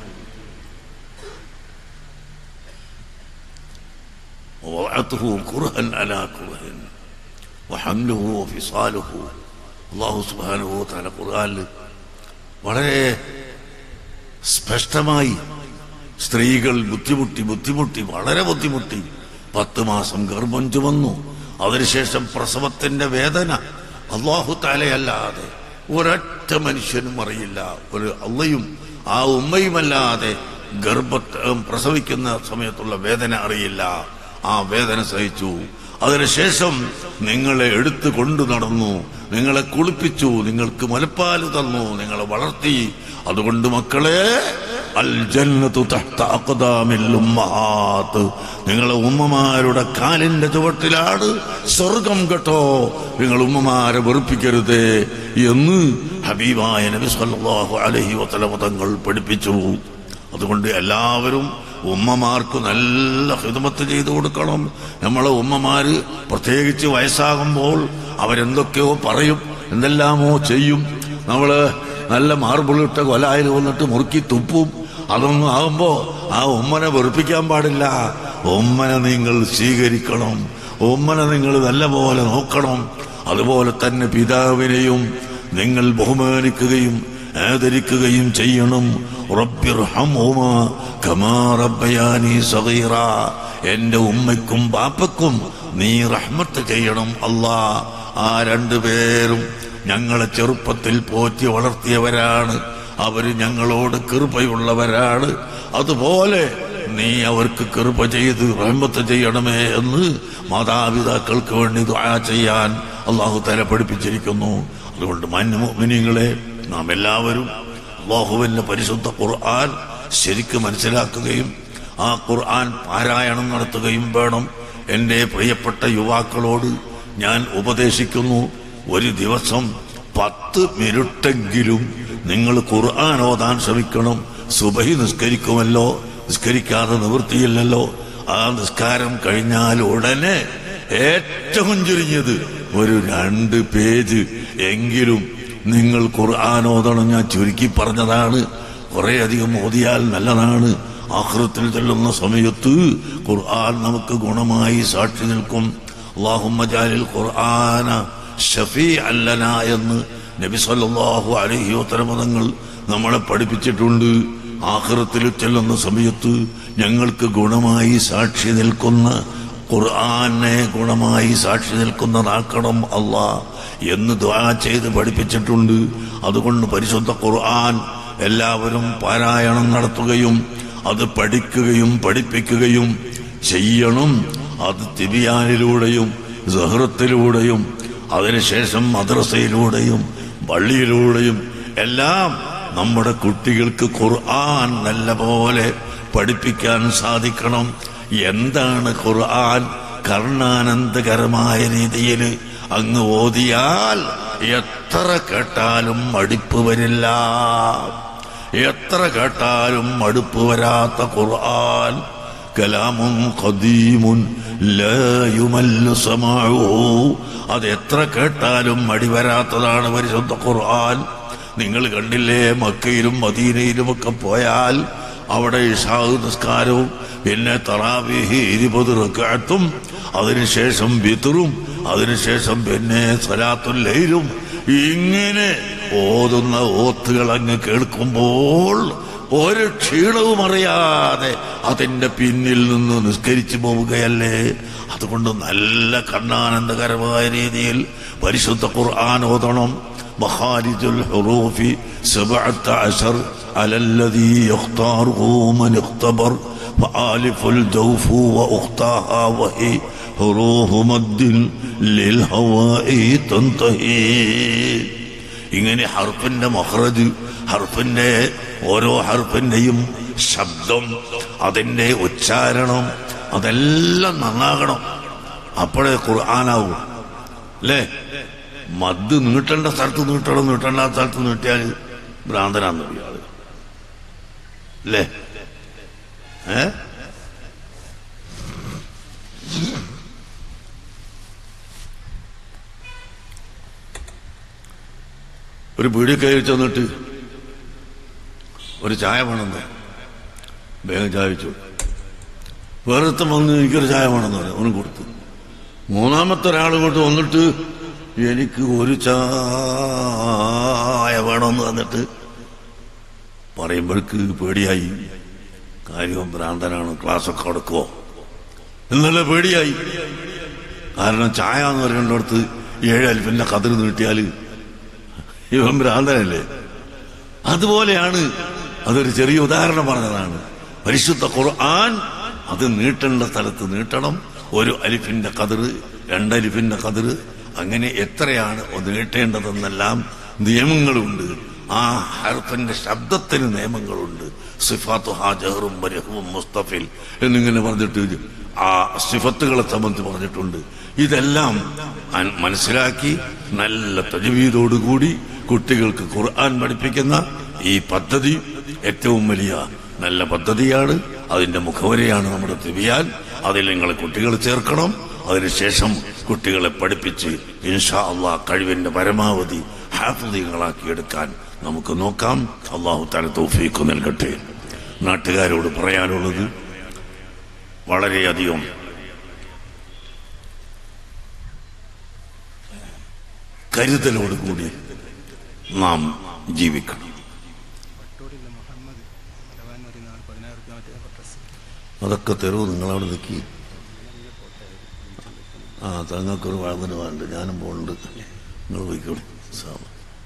ووضعته كرها على كره وحمله وفصاله അള്ളാഹു സുബാനുഭവ തല ഖുർആാനിൽ വളരെ സ്പഷ്ടമായി സ്ത്രീകൾ ബുദ്ധിമുട്ടി ബുദ്ധിമുട്ടി വളരെ ബുദ്ധിമുട്ടി പത്ത് മാസം ഗർഭം ചുമന്നു അതിനുശേഷം പ്രസവത്തിന്റെ വേദന അള്ളാഹു താലയല്ലാതെ ഒരൊറ്റ മനുഷ്യനും അറിയില്ല ഒരു അള്ളയും ആ ഉമ്മയുമല്ലാതെ ഗർഭ പ്രസവിക്കുന്ന സമയത്തുള്ള വേദന അറിയില്ല ആ വേദന സഹിച്ചു അതിനുശേഷം നിങ്ങളെ എടുത്തു കൊണ്ടു നടന്നു നിങ്ങളെ കുളിപ്പിച്ചു നിങ്ങൾക്ക് മുലപ്പാല് തന്നു നിങ്ങളെ വളർത്തി അതുകൊണ്ട് മക്കളെ അൽ ജന്നത്തു തഹ്ത അഖ്ദാമിൽ ഉമ്മഹാത്ത് നിങ്ങളെ ഉമ്മമാരുടെ കാലിന്റെ ചുവട്ടിലാണ് സ്വർഗം കേട്ടോ നിങ്ങൾ ഉമ്മമാരെ വെറുപ്പിക്കരുതേ എന്ന് ഹബീബായ നബി സല്ലല്ലാഹു അലൈഹി വസല്ലം തങ്ങൾ പഠിപ്പിച്ചു അതുകൊണ്ട് എല്ലാവരും ഉമ്മമാർക്ക് നല്ല ഹിതമത്ത് ചെയ്തു കൊടുക്കണം നമ്മളെ ഉമ്മമാര് പ്രത്യേകിച്ച് വയസ്സാകുമ്പോൾ അവരെന്തൊക്കെയോ പറയും എന്തെല്ലാമോ ചെയ്യും നമ്മള് നല്ല മാർബിളിട്ട കൊലായിൽ വന്നിട്ട് മുറുക്കി തുപ്പും അതൊന്നും ആകുമ്പോ ആ ഉമ്മനെ വെറുപ്പിക്കാൻ പാടില്ല ഉമ്മനെ നിങ്ങൾ സ്വീകരിക്കണം ഉമ്മനെ നിങ്ങൾ നല്ലപോലെ നോക്കണം അതുപോലെ തന്നെ പിതാവിനെയും നിങ്ങൾ ബഹുമാനിക്കുകയും ആദരിക്കുകയും ചെയ്യണം റബ്ബിർഹംഹുമാ കമാ റബ്ബയാനി സഗീറ എന്റെ ഉമ്മയ്ക്കും ബാപ്പയ്ക്കും നീ റഹ്മത്ത് ചെയ്യണം അല്ലാ ആ രണ്ടുപേരും ഞങ്ങളെ ചെറുപ്പത്തിൽ പോറ്റി വളർത്തിയവരാണ് അവര് ഞങ്ങളോട് കൃപയുള്ളവരാണ് അതുപോലെ നീ അവർക്ക് കൃപ ചെയ്ത് റഹ്മത്ത് ചെയ്യണമേ എന്ന് മാതാപിതാക്കൾക്ക് വേണ്ടി ദുആ ചെയ്യാൻ അള്ളാഹു തല പഠിപ്പിച്ചിരിക്കുന്നു അതുകൊണ്ട് മാന്യമോമിനിങ്ങളെ നാം എല്ലാവരും അള്ളാഹുവിന്റെ പരിശുദ്ധ ഖുർആൻ ശരിക്ക് മനസ്സിലാക്കുകയും ആ ഖുർആൻ പാരായണം നടത്തുകയും വേണം എന്റെ പ്രിയപ്പെട്ട യുവാക്കളോട് ഞാൻ ഉപദേശിക്കുന്നു ഒരു ദിവസം പത്ത് മിനിറ്റെങ്കിലും നിങ്ങൾ ഖുർആൻ ഓതാൻ ശ്രമിക്കണം സുബഹി നിസ്കരിക്കുമല്ലോ നിസ്കരിക്കാതെ നിവൃത്തിയില്ലല്ലോ ആ നിസ്കാരം കഴിഞ്ഞാൽ ഉടനെ ഏറ്റവും ചുരുങ്ങിയത് ഒരു രണ്ട് പേജ് എങ്കിലും നിങ്ങൾ ഖുർആൻ ഓതണം ഞാൻ ചുരുക്കി പറഞ്ഞതാണ് കുറെ അധികം ഓതിയാൽ നല്ലതാണ് ആഹൃത്തിൽ ചെല്ലുന്ന സമയത്ത് ഖുർആൻ നമുക്ക് ഗുണമായി സാക്ഷി നിൽക്കും അള്ളാഹുമ്മജാലിൽ ഖുർആന ഷഫീ അല്ലന എന്ന് നബി സല്ലല്ലാഹു അലൈഹി വസല്ലം നമ്മളെ പഠിപ്പിച്ചിട്ടുണ്ട് ആഹൃത്തിൽ ചെല്ലുന്ന സമയത്ത് ഞങ്ങൾക്ക് ഗുണമായി സാക്ഷി നിൽക്കുന്ന ഖുർആനെ ഗുണമായി സാക്ഷി നിൽക്കുന്നതാക്കണം അള്ളാ എന്ന് ദ്വാ ചെയ്ത് പഠിപ്പിച്ചിട്ടുണ്ട് അതുകൊണ്ട് പരിശുദ്ധ ഖുർആൻ എല്ലാവരും പാരായണം നടത്തുകയും അത് പഠിക്കുകയും പഠിപ്പിക്കുകയും ചെയ്യണം അത് തിബിയാനിലൂടെയും സഹ്റത്തിലൂടെയും അതിനുശേഷം മദ്രസയിലൂടെയും പള്ളിയിലൂടെയും എല്ലാം നമ്മുടെ കുട്ടികൾക്ക് ഖുർആൻ നല്ലപോലെ പഠിപ്പിക്കാൻ സാധിക്കണം എന്താണ് ഖുർആൻ കർണാനന്ദകരമായ രീതിയിൽ അങ്ങ് ഓതിയാൽ എത്ര കേട്ടാലും മടുപ്പ് വരില്ല എത്ര കേട്ടാലും മടുപ്പ് വരാത്ത ഖുർആൻ കലാമും ഖദീമുൻ ലാ യുമല്ലു സമാഉഹു അത് എത്ര കേട്ടാലും മടി വരാത്തതാണ് പരിശുദ്ധ ഖുർആൻ നിങ്ങൾ കണ്ടില്ലേ മക്കയിലും മദീനയിലും ഒക്കെ പോയാൽ അവിടെ ഇഷാഹ് നിസ്കാരവും പിന്നെ തറാവിഹി ഇരുപത് റക്കാത്തും അതിനുശേഷം വിത്തറും അതിനുശേഷം പിന്നെ സലാത്തുൽ ലൈലും ഇങ്ങനെ ഓതുന്ന ഓത്തുകൾ അങ്ങ് കേൾക്കുമ്പോൾ ഒരു ക്ഷീണവും അറിയാതെ അതിന്റെ പിന്നിൽ നിന്ന് നിസ്കരിച്ചു പോവുകയല്ലേ അതുകൊണ്ട് നല്ല കണ്ണാനന്ദകരമായ രീതിയിൽ പരിശുദ്ധ ഖുർആൻ ഓതണം مخارج الحروف سبعة عشر على الذي يختاره من اختبر فآلف الجوف وأختاها وهي حروف مد للهواء تنتهي ഇങ്ങനെ ഹർഫിന്റെ മഹ്റജ് ഹർഫിന്റെ ഓരോ ഹർഫിന്റെയും ശബ്ദം അതിന്റെ ഉച്ചാരണം അതെല്ലാം നന്നാകണം അപ്പോഴേ ഖുർആനാവും അല്ലേ മദ് നീട്ടേണ്ട സ്ഥലത്ത് നീട്ടണം നീട്ടേണ്ട സ്ഥലത്ത് നീട്ടിയാൽ ഭ്രാന്തനാന്ന് അറിയാതെ അല്ലേ ഏ ഒരു പീടി കയറി ചെന്നിട്ട് ഒരു ചായ വേണമെന്ന് വേഗം ചായ വെച്ചു വേറൊരുത്തം വന്ന് എനിക്കൊരു ചായ വേണമെന്ന് പറഞ്ഞു അവനും കൊടുത്തു മൂന്നാമത്തെ ഒരാൾ ഇങ്ങോട്ട് വന്നിട്ട് എനിക്ക് ഒരു ചായ വേണമെന്ന് വന്നിട്ട് പറയുമ്പോഴേക്ക് പേടിയായി കാര്യം ഭ്രാന്തനാണ് ക്ലാസ്സൊക്കെ കൊടുക്കുവോ എന്നല്ല പേടിയായി കാരണം ചായ എന്ന് പറയുന്നിടത്ത് ഏഴ് അൽഫിന്റെ കതിർ നീട്ടിയാൽ ഇവൻ ഭ്രാന്തനല്ലേ അതുപോലെയാണ് അതൊരു ചെറിയ ഉദാഹരണം പറഞ്ഞതാണ് പരിശുദ്ധ ഖുർആൻ അത് നീട്ടേണ്ട സ്ഥലത്ത് നീട്ടണം ഒരു അലിഫിന്റെ കതിർ രണ്ടലിഫിന്റെ കതിർ അങ്ങനെ എത്രയാണ് അത് നീട്ടേണ്ടതെന്നെല്ലാം നിയമങ്ങളുണ്ട് ആ ഹർഫിന്റെ ശബ്ദത്തിന് നിയമങ്ങളുണ്ട് സിഫാത്തു ഹാജറും ബരഹും മുസ്തഫിൽ എന്നിങ്ങനെ പറഞ്ഞിട്ട് ആ സിഫത്തുകളെ സംബന്ധിച്ച് പറഞ്ഞിട്ടുണ്ട് ഇതെല്ലാം അൻ- മനസ്സിലാക്കി നല്ല തജവീതോടുകൂടി കുട്ടികൾക്ക് ഖുർആൻ പഠിപ്പിക്കുന്ന ഈ പദ്ധതി ഏറ്റവും വലിയ നല്ല പദ്ധതിയാണ് അതിന്റെ മുഖവരയാണ് നമ്മുടെ തിബിയാൻ അതിൽ നിങ്ങൾ കുട്ടികളെ ചേർക്കണം അതിനുശേഷം കുട്ടികളെ പഠിപ്പിച്ച് ഇൻഷാ അള്ളാഹ് കഴിവിന്റെ പരമാവധി ഹാഫികളാക്കി എടുക്കാൻ നമുക്ക് നോക്കാം അള്ളാഹു താല തൗഫീഖ് നൽകട്ടെ നാട്ടുകാരോട് പറയാനുള്ളത് വളരെയധികം കരുതലോടുകൂടി നാം ജീവിക്കണം വട്ടോടില്ല മുഹമ്മദ് മലബാനൂരി നാല് പതിനാറ് രൂപ മറ്റേ ഡ്രസ്സ് അതൊക്കെ തരുമോ നിങ്ങളവിടെ നിൽക്കി ആ തങ്ങൾക്കൊരു വളർന്നിട്ട് വേണ്ട ഞാനും പോകുന്നുണ്ട് നിങ്ങൾ പോയിക്കോളി സാമ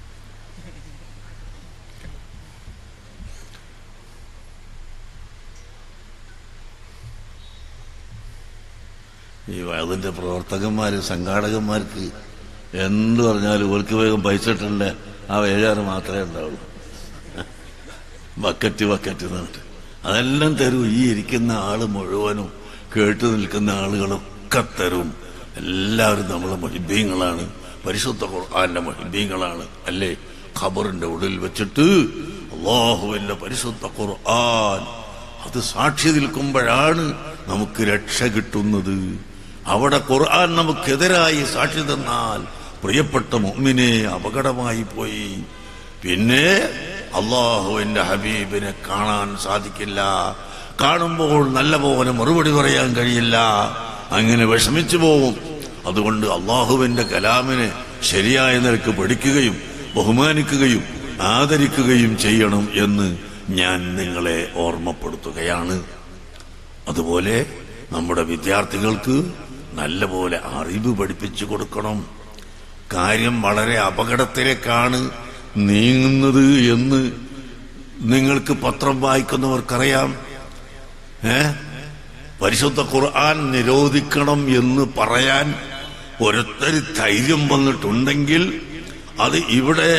ഈ അതിന്റെ പ്രവർത്തകന്മാര് സംഘാടകന്മാർക്ക് എന്ത് പറഞ്ഞാലും ഓർക്ക് വേഗം പൈസ ഇട്ടല്ലേ ആ ഏഴാറ് മാത്രമേ ഉണ്ടാവുള്ളൂ ബക്കറ്റ് ബക്കറ്റ് എന്നിട്ട് അതെല്ലാം തരും ഈ ഇരിക്കുന്ന ആള് മുഴുവനും കേട്ടു നിൽക്കുന്ന ആളുകളൊക്കെ തരും എല്ലാവരും നമ്മളെ മഹിബീങ്ങളാണ് പരിശുദ്ധ ഖുർആന്റെ മഹിബീങ്ങളാണ് അല്ലേ ഖബറിന്റെ ഉള്ളിൽ വെച്ചിട്ട് അള്ളാഹുവിന്റെ പരിശുദ്ധ ഖുർആൻ അത് സാക്ഷി നിൽക്കുമ്പോഴാണ് നമുക്ക് രക്ഷ കിട്ടുന്നത് അവിടെ ഖുർആൻ നമുക്കെതിരായി സാക്ഷി തന്നാൽ പ്രിയപ്പെട്ട മുഅ്മിനെ അപകടമായി പോയി പിന്നെ അള്ളാഹുവിന്റെ ഹബീബിനെ കാണാൻ സാധിക്കില്ല കാണുമ്പോൾ നല്ല പോലെ മറുപടി പറയാൻ കഴിയില്ല അങ്ങനെ വിഷമിച്ചു പോകും അതുകൊണ്ട് അള്ളാഹുവിന്റെ കലാമിനെ ശരിയായ നിലക്ക് പഠിക്കുകയും ബഹുമാനിക്കുകയും ആദരിക്കുകയും ചെയ്യണം എന്ന് ഞാൻ നിങ്ങളെ ഓർമ്മപ്പെടുത്തുകയാണ് അതുപോലെ നമ്മുടെ വിദ്യാർത്ഥികൾക്ക് നല്ലപോലെ അറിവ് പഠിപ്പിച്ചു കൊടുക്കണം കാര്യം വളരെ അപകടത്തിലേക്കാണ് നീങ്ങുന്നത് എന്ന് നിങ്ങൾക്ക് പത്രം വായിക്കുന്നവർക്കറിയാം ഏ പരിശുദ്ധ ഖുർആൻ നിരോധിക്കണം എന്ന് പറയാൻ ഒരുത്തര് ധൈര്യം വന്നിട്ടുണ്ടെങ്കിൽ അത് ഇവിടെ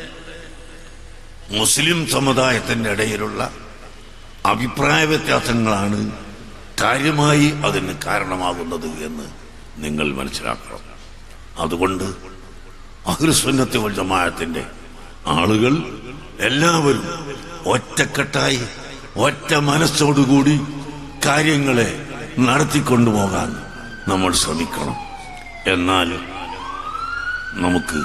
മുസ്ലിം സമുദായത്തിന്റെ ഇടയിലുള്ള അഭിപ്രായ വ്യത്യാസങ്ങളാണ് കാര്യമായി അതിന് കാരണമാകുന്നത് എന്ന് നിങ്ങൾ മനസ്സിലാക്കണം അതുകൊണ്ട് അഹ്ലുസുന്നത്തി വൽ ജമാഅത്തിന്റെ ആളുകൾ എല്ലാവരും ഒറ്റക്കെട്ടായി ഒറ്റ മനസ്സോടുകൂടി കാര്യങ്ങളെ നടത്തിക്കൊണ്ടുപോകാൻ നമ്മൾ ശ്രമിക്കണം എന്നാൽ നമുക്ക്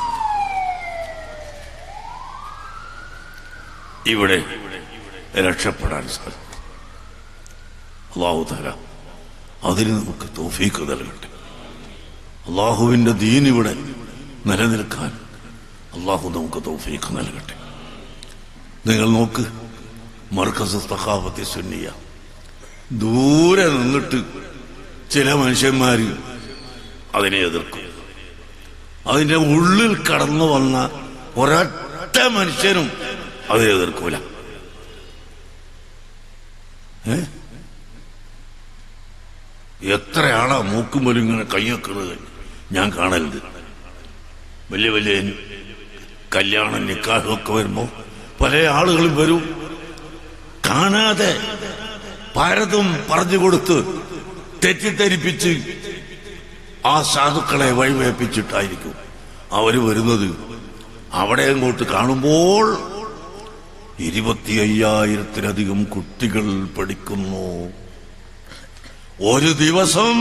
ഇവിടെ രക്ഷപ്പെടാൻ സാധിക്കും അള്ളാഹു തല അതിന് നമുക്ക് തോഫീക്ക് നൽകട്ടെ അള്ളാഹുവിന്റെ ദീൻ ഇവിടെ നിലനിൽക്കാൻ അള്ളാഹു നമുക്ക് തൗഫീഖ് നൽകട്ടെ നിങ്ങൾ നോക്ക് മർക്കസ് തഹാഫത്തി സുന്നിയ ദൂരെ നിന്നിട്ട് ചില മനുഷ്യന്മാര് അതിനെ എതിർക്കും അതിന്റെ ഉള്ളിൽ കടന്നു വന്ന ഒരൊറ്റ മനുഷ്യനും അതിനെ എതിർക്കൂല ഏ എത്രയാളാ മൂക്കുമ്പലും ഇങ്ങനെ കൈവെക്കുന്നത് ഞാൻ കാണലുണ്ട് വലിയ വലിയ കല്യാണം നിക്കാഹും ഒക്കെ വരുമ്പോ പല ആളുകളും വരും കാണാതെ പലതും പറഞ്ഞു കൊടുത്ത് തെറ്റിദ്ധരിപ്പിച്ച് ആ സാധുക്കളെ വഴിവേപ്പിച്ചിട്ടായിരിക്കും അവര് വരുന്നത് അവിടെ അങ്ങോട്ട് കാണുമ്പോൾ ഇരുപത്തി അയ്യായിരത്തിലധികം കുട്ടികൾ പഠിക്കുന്നു ഒരു ദിവസം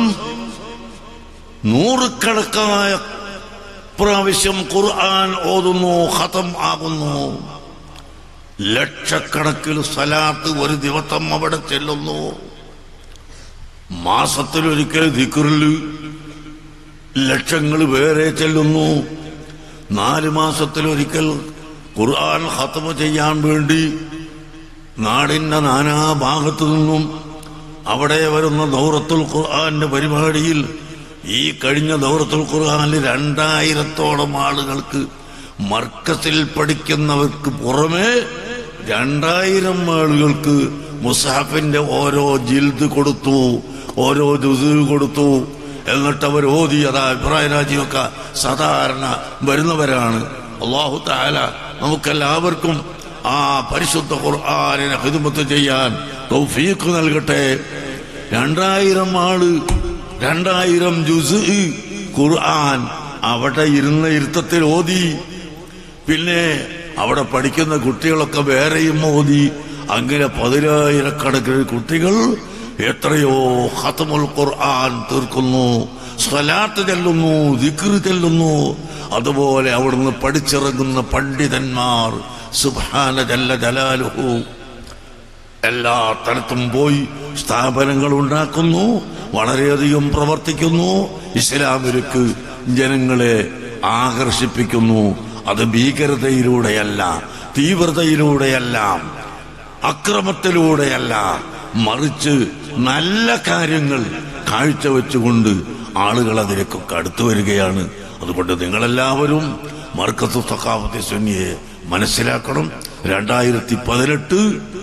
നൂറുകണക്കായ പ്രാവശ്യം ഖുർആൻ ഓതുന്നു ഖതം ആകുന്നു ലക്ഷക്കണക്കിന് സലാത്ത് ഒരു ദിവസം അവിടെ ചെല്ലുന്നു മാസത്തിലൊരിക്കൽ ദിക്റില് ലക്ഷങ്ങൾ വേറെ ചെല്ലുന്നു നാല് മാസത്തിലൊരിക്കൽ ഖുർആൻ ഖത്തമ ചെയ്യാൻ വേണ്ടി നാടിന്റെ നാനാഭാഗത്തു നിന്നും അവിടെ വരുന്ന ദൗറത്തുൽ ഖുർആന്റെ പരിപാടിയിൽ ഈ കഴിഞ്ഞ ദൗറത്തുൽ ഖുർആനിൽ രണ്ടായിരത്തോളം ആളുകൾക്ക് മർക്കസിൽ പഠിക്കുന്നവർക്ക് പുറമെ രണ്ടായിരം ആളുകൾക്ക് മുസാഫിന്റെ ഓരോ ജിൽദ് കൊടുത്തു ഓരോ ജുസ് കൊടുത്തു എന്നിട്ട് അവർ ഓതി അതാ ഇബ്രാഹിം രാജിയൊക്കെ സാധാരണ വരുന്നവരാണ് അള്ളാഹു താല നമുക്കെല്ലാവർക്കും ആ പരിശുദ്ധ ഖുർആാനിനെ ഹിദമത്ത് ചെയ്യാൻ തൗഫീഖ് നൽകട്ടെ രണ്ടായിരം ആള് രണ്ടായിരം ജുസ് ഖുർആൻ അവിടെ ഇരുന്ന ഇരുത്തത്തിൽ ഓതി പിന്നെ അവിടെ പഠിക്കുന്ന കുട്ടികളൊക്കെ വേറെയും ഓതി അങ്ങനെ പതിനായിരക്കണക്കിന് കുട്ടികൾ എത്രയോ ഖത്തമുൽ ഖുർആൻ തീർക്കുന്നു സ്വലാത്ത് ചെല്ലുന്നു ദിക്ർ ചെല്ലുന്നു അതുപോലെ അവിടുന്ന് പഠിച്ചിറങ്ങുന്ന പണ്ഡിതന്മാർ സുബ്ഹാന ജല്ല ജലാലുഹു എല്ലാ തലത്തും പോയി സ്ഥാപനങ്ങൾ ഉണ്ടാക്കുന്നു വളരെയധികം പ്രവർത്തിക്കുന്നു ഇസ്ലാമിലേക്ക് ജനങ്ങളെ ആകർഷിപ്പിക്കുന്നു അത് ഭീകരതയിലൂടെയല്ല തീവ്രതയിലൂടെയല്ല അക്രമത്തിലൂടെയല്ല മറിച്ച് നല്ല കാര്യങ്ങൾ കാഴ്ചവെച്ചുകൊണ്ട് ആളുകൾ അതിലേക്കൊക്കെ അടുത്തു വരികയാണ് അതുകൊണ്ട് നിങ്ങളെല്ലാവരും മർക്കത്ത് സഖാഫത്തെ സുന്നിയെ മനസ്സിലാക്കണം രണ്ടായിരത്തി പതിനെട്ട്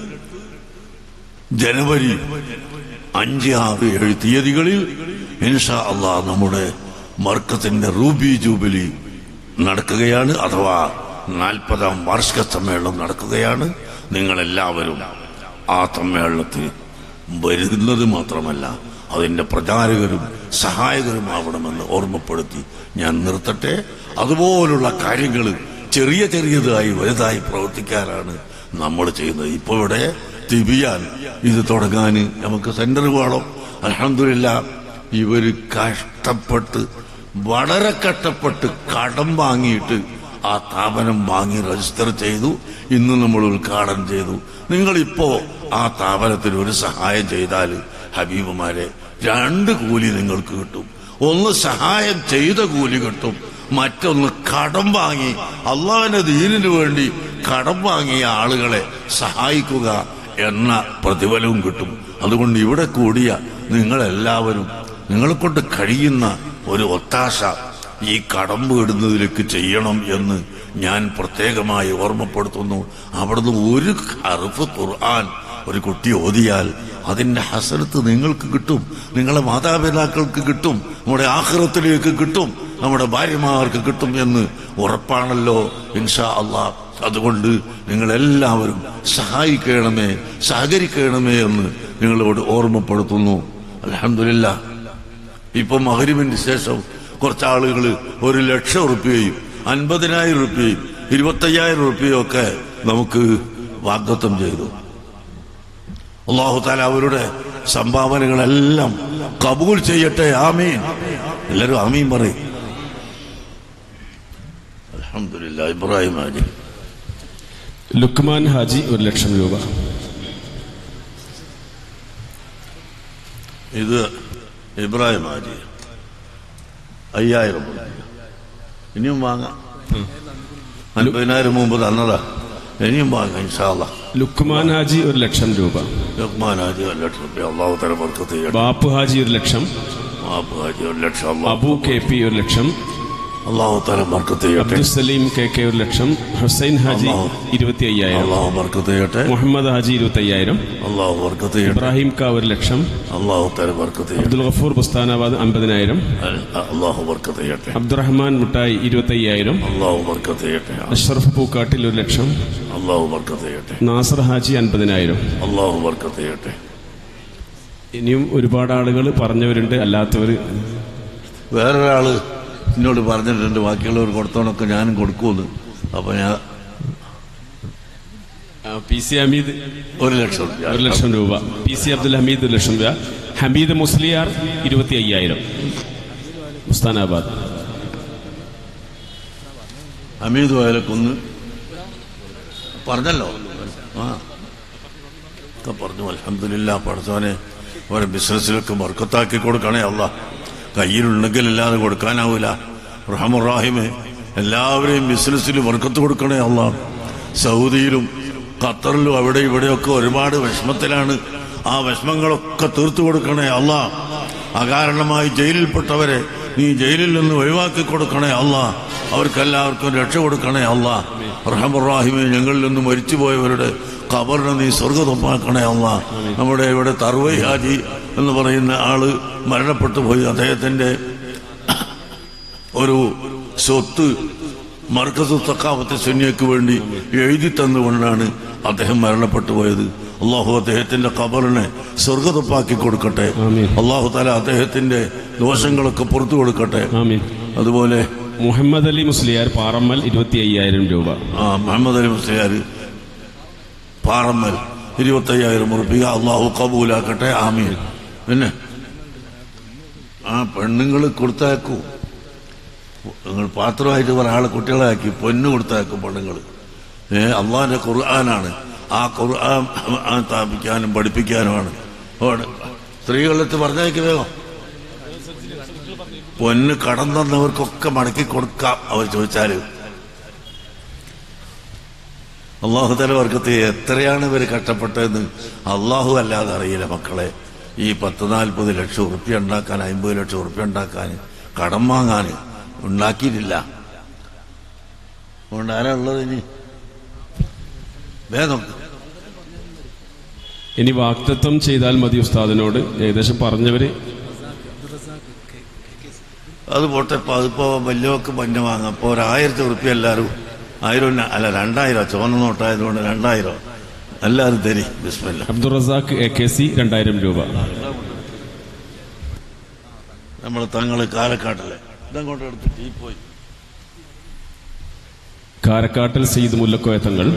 ജനുവരി അഞ്ച് ആറ് ഏഴ് തീയതികളിൽ ഇൻഷാ അള്ളാ നമ്മുടെ മർക്കത്തിന്റെ റൂബി ജൂബിലി നടക്കുകയാണ് അഥവാ നാൽപ്പതാം വാർഷിക സമ്മേളനം നടക്കുകയാണ് നിങ്ങളെല്ലാവരും ആ സമ്മേളനത്തിൽ വരുന്നത് മാത്രമല്ല അതിന്റെ പ്രചാരകരും സഹായകരുമാവണമെന്ന് ഓർമ്മപ്പെടുത്തി ഞാൻ നിർത്തട്ടെ അതുപോലുള്ള കാര്യങ്ങൾ ചെറിയ ചെറിയതായി വലുതായി പ്രവർത്തിക്കാനാണ് നമ്മൾ ചെയ്യുന്നത് ഇപ്പൊ ഇവിടെ തിബിയാൻ ഇത് തുടങ്ങാൻ നമുക്ക് സെന്റർ വേണം അലഹമില്ല ഇവര് കഷ്ടപ്പെട്ട് വളരെ കഷ്ടപ്പെട്ട് കടം വാങ്ങിയിട്ട് ആ സ്ഥാപനം വാങ്ങി രജിസ്റ്റർ ചെയ്തു ഇന്ന് നമ്മൾ ഉദ്ഘാടനം ചെയ്തു നിങ്ങളിപ്പോ ആ സ്ഥാപനത്തിന് ഒരു സഹായം ചെയ്താൽ ഹബീബുമാരെ രണ്ട് കൂലി നിങ്ങൾക്ക് കിട്ടും ഒന്ന് സഹായം ചെയ്ത കൂലി കിട്ടും മറ്റൊന്ന് കടം വാങ്ങി അള്ളാഹിന്റെ ദീനിനു വേണ്ടി കടം വാങ്ങിയ ആളുകളെ സഹായിക്കുക എന്ന പ്രതിഫലവും കിട്ടും അതുകൊണ്ട് ഇവിടെ കൂടിയ നിങ്ങളെല്ലാവരും നിങ്ങളെ കൊണ്ട് കഴിയുന്ന ഒരു ഒത്താശ ഈ കടം വീടുന്നതിലേക്ക് ചെയ്യണം എന്ന് ഞാൻ പ്രത്യേകമായി ഓർമ്മപ്പെടുത്തുന്നു അവിടുന്ന് ഒരു ഹർഫ് ഖുർആൻ ഒരു കുട്ടി ഓതിയാൽ അതിന്റെ ഹസരത്ത് നിങ്ങൾക്ക് കിട്ടും നിങ്ങളെ മാതാപിതാക്കൾക്ക് കിട്ടും നമ്മുടെ ആഹ്റത്തിലേക്ക് കിട്ടും നമ്മുടെ ഭാര്യമാർക്ക് കിട്ടും എന്ന് ഉറപ്പാണല്ലോ ഇൻഷാ അള്ളാഹ് അതുകൊണ്ട് നിങ്ങളെല്ലാവരും സഹായിക്കണമേ സഹകരിക്കണമേ എന്ന് നിങ്ങളോട് ഓർമ്മപ്പെടുത്തുന്നു അലഹമില്ല ഇപ്പൊ മകരിവിന് ശേഷം കുറച്ച് ആളുകൾ ഒരു ലക്ഷം റുപ്യയും അൻപതിനായിരം റുപ്യയും ഇരുപത്തയ്യായിരം റുപ്യയും ഒക്കെ നമുക്ക് വാഗ്ദത്വം ചെയ്തു അള്ളാഹു താല അവരുടെ സംഭാവനകളെല്ലാം കബൂൽ ചെയ്യട്ടെ ആമീൻ എല്ലാരും ആമീൻ പറയും അലഹമില്ല ഇബ്രാഹിം ഹാജി ലുക്മാൻ ഹാജി ഒരു ലക്ഷം രൂപ ഇത് ഇബ്രാഹിം ഹാജി അയ്യായിരം രൂപ. ഇനിയും വാങ്ങാം അൻപതിനായിരം മുമ്പ് തന്നതാ ഇനിയും വാങ്ങാം ഇൻഷാല്ല ലുക്മാൻ ഹാജി ഒരു ലക്ഷം രൂപ ലക്മാൻ ഹാജി ഒരു ലക്ഷം റുപ്യ അള്ളാഹു തല ബർക്കത്ത് ചെയ്യട്ടെ ബാപ്പു ഹാജി ഒരു ലക്ഷം മാപ്പ് ഹാജി ഒരു ലക്ഷം അള്ളാഹു അബു കെ പി ഒരു ലക്ഷം അള്ളാഹു താല ബർക്കത്ത് ചെയ്യട്ടെ അബ്ദുസലീം കെ കെ ഒരു ലക്ഷം ഹുസൈൻ ഹാജി അല്ലാഹു. ഇരുപത്തി അയ്യായിരം അള്ളാഹു ബർക്കത്ത് ചെയ്യട്ടെ മുഹമ്മദ് ഹാജി ഇരുപത്തി അയ്യായിരം അള്ളാഹു ബർക്കത്ത് ചെയ്യട്ടെ ഇബ്രാഹിം ക ഒരു ലക്ഷം അള്ളാഹു താല ബർക്കത്ത് ചെയ്യട്ടെ അബ്ദുൽ ഗഫൂർ ബുസ്താനാബാദ് അമ്പതിനായിരം അള്ളാഹു ബർക്കത്ത് ചെയ്യട്ടെ അബ്ദുറഹ്മാൻ മുട്ടായി ഇരുപത്തി അയ്യായിരം അള്ളാഹു ബർക്കത്ത് ചെയ്യട്ടെ അഷ്റഫ് പൂക്കാട്ടിൽ ഒരു ലക്ഷം അള്ളാഹു ബർക്കത്ത് ചെയ്യട്ടെ നാസർ ഹാജി അൻപതിനായിരം അള്ളാഹു ബർക്കത്ത് ചെയ്യട്ടെ ഇനിയും ഒരുപാട് ആളുകൾ പറഞ്ഞവരുണ്ട് അല്ലാത്തവർ വേറൊരാള് എന്നോട് പറഞ്ഞിട്ടുണ്ട് ബാക്കിയുള്ളവർ കൊടുത്തോണൊക്കെ ഞാനും കൊടുക്കുമെന്ന് അപ്പൊ ഞാൻ പി സി ഹമീദ് ഒരു ലക്ഷം രൂപ. ഒരു ലക്ഷം രൂപ പി സി അബ്ദുൽ ഹമീദ് ഒരു ലക്ഷം രൂപ ഹമീദ് മുസ്ലിയാർ ഇരുപത്തി അയ്യായിരം മുസ്താനാബാദ് ഹമീദ് വയലക്കുന്ന് പറഞ്ഞല്ലോ ആ ഒക്കെ പറഞ്ഞു അലഹമില്ല പഠിച്ചവനെ അവരെ ബിസിനസ്സിലൊക്കെ ബർക്കത്താക്കി കൊടുക്കണേ അല്ല കയ്യിലുണ്ടെങ്കിൽ അല്ലാതെ കൊടുക്കാനാവൂല റഹമുറാഹിമെ എല്ലാവരെയും ബിസിനസ്സിൽ ബർക്കത്ത് കൊടുക്കണേ അല്ല സൗദിയിലും ഖത്തറിലും അവിടെ ഇവിടെയൊക്കെ ഒരുപാട് വിഷമത്തിലാണ് ആ വിഷമങ്ങളൊക്കെ തീർത്തു കൊടുക്കണേ അല്ല അകാരണമായി ജയിലിൽപ്പെട്ടവരെ നീ ജയിലിൽ നിന്ന് ഒഴിവാക്കി കൊടുക്കണേ അല്ല അവർക്കെല്ലാവർക്കും രക്ഷ കൊടുക്കണേ അല്ല റഹമുറാഹിമെ ഞങ്ങളിൽ നിന്ന് മരിച്ചുപോയവരുടെ ഖബറിനെ നീ സ്വർഗതൊപ്പാക്കണേ അല്ല നമ്മുടെ ഇവിടെ തർവൈ ഹാജി എന്ന് പറയുന്ന ആള് മരണപ്പെട്ടു പോയി അദ്ദേഹത്തിന്റെ ഒരു സ്വത്ത് മർക്കസ് തക്കാവത്തെ സുന്നിയക്ക് വേണ്ടി എഴുതി തന്നുകൊണ്ടാണ് അദ്ദേഹം മരണപ്പെട്ടു പോയത് അള്ളാഹു അദ്ദേഹത്തിന്റെ ഖബറിനെ സ്വർഗതൊപ്പാക്കി കൊടുക്കട്ടെ ആമീൻ. അള്ളാഹു താല അദ്ദേഹത്തിന്റെ ദോഷങ്ങളൊക്കെ പുറത്തു കൊടുക്കട്ടെ ആമീൻ അതുപോലെ മുഹമ്മദ് അലി മുസ്ലിയാർ പാറമ്മൽ ഇരുപത്തി അയ്യായിരം രൂപ ആ മുഹമ്മദ് അലി മുസ്ലിയാർ പാറമ്മൽ ഇരുപത്തയ്യായിരം ഉറുപ്പിക അള്ളാഹു കബൂലാക്കട്ടെ ആമീൻ പിന്നെ ആ പെണ്ണുങ്ങൾ കൊടുത്തയക്കൂ നിങ്ങൾ പാത്രമായിട്ട് ഒരാളെ കുട്ടികളാക്കി പൊന്നു കൊടുത്തയക്കും പെണ്ണുങ്ങൾ ഏ അള്ളാഹിന്റെ ഖുർആനാണ് ആ ഖുർആൻ ആ സ്ഥാപിക്കാനും പഠിപ്പിക്കാനുമാണ് ആണ്. സ്ത്രീകളെടുത്ത് പറഞ്ഞേക്ക് വേഗം പൊന്ന് കടം തന്നവർക്കൊക്കെ മടക്കി കൊടുക്കാം അവർ ചോദിച്ചാല് അള്ളാഹു തല വർക്കത്ത് എത്രയാണ് ഇവർ കഷ്ടപ്പെട്ടതെന്ന് അള്ളാഹു അല്ലാതെ അറിയില്ല മക്കളെ ഈ പത്ത് നാൽപ്പത് ലക്ഷം ഉറുപ്പ്യ ഉണ്ടാക്കാൻ അമ്പത് ലക്ഷം ഉറുപ്പ്യ ഉണ്ടാക്കാൻ കടം വാങ്ങാൻ ഉണ്ടാക്കിയിട്ടില്ല അതുകൊണ്ട് ആരാ ഉള്ളത് ഇനി വേഗം ഇനി വാക്തത്വം ചെയ്താൽ മതി ഉസ്താദിനോട് ഏകദേശം പറഞ്ഞവര് അത് പോട്ടെ ഇപ്പൊ അതിപ്പോ വലിയവർക്ക് മഞ്ഞ വാങ്ങാം അപ്പൊ ഒരു ആയിരത്തി ഉറുപ്പ്യ എല്ലാവരും ആയിരം ഇല്ല, അല്ല രണ്ടായിരം ചുവന്ന നോട്ടായതുകൊണ്ട് രണ്ടായിരം എല്ലാവരും തരി ബിസ്മില്ല Abdul Razak A K C രണ്ടായിരം രൂപ നമ്മൾ തങ്ങള് കാലക്കാട്ടിലെ ഇതങ്ങോട്ട് എടുത്തിട്ട് ഈ പോയി കാരക്കാട്ടിൽ സെയ്ദ് മുല്ലക്കോയ തങ്ങൾ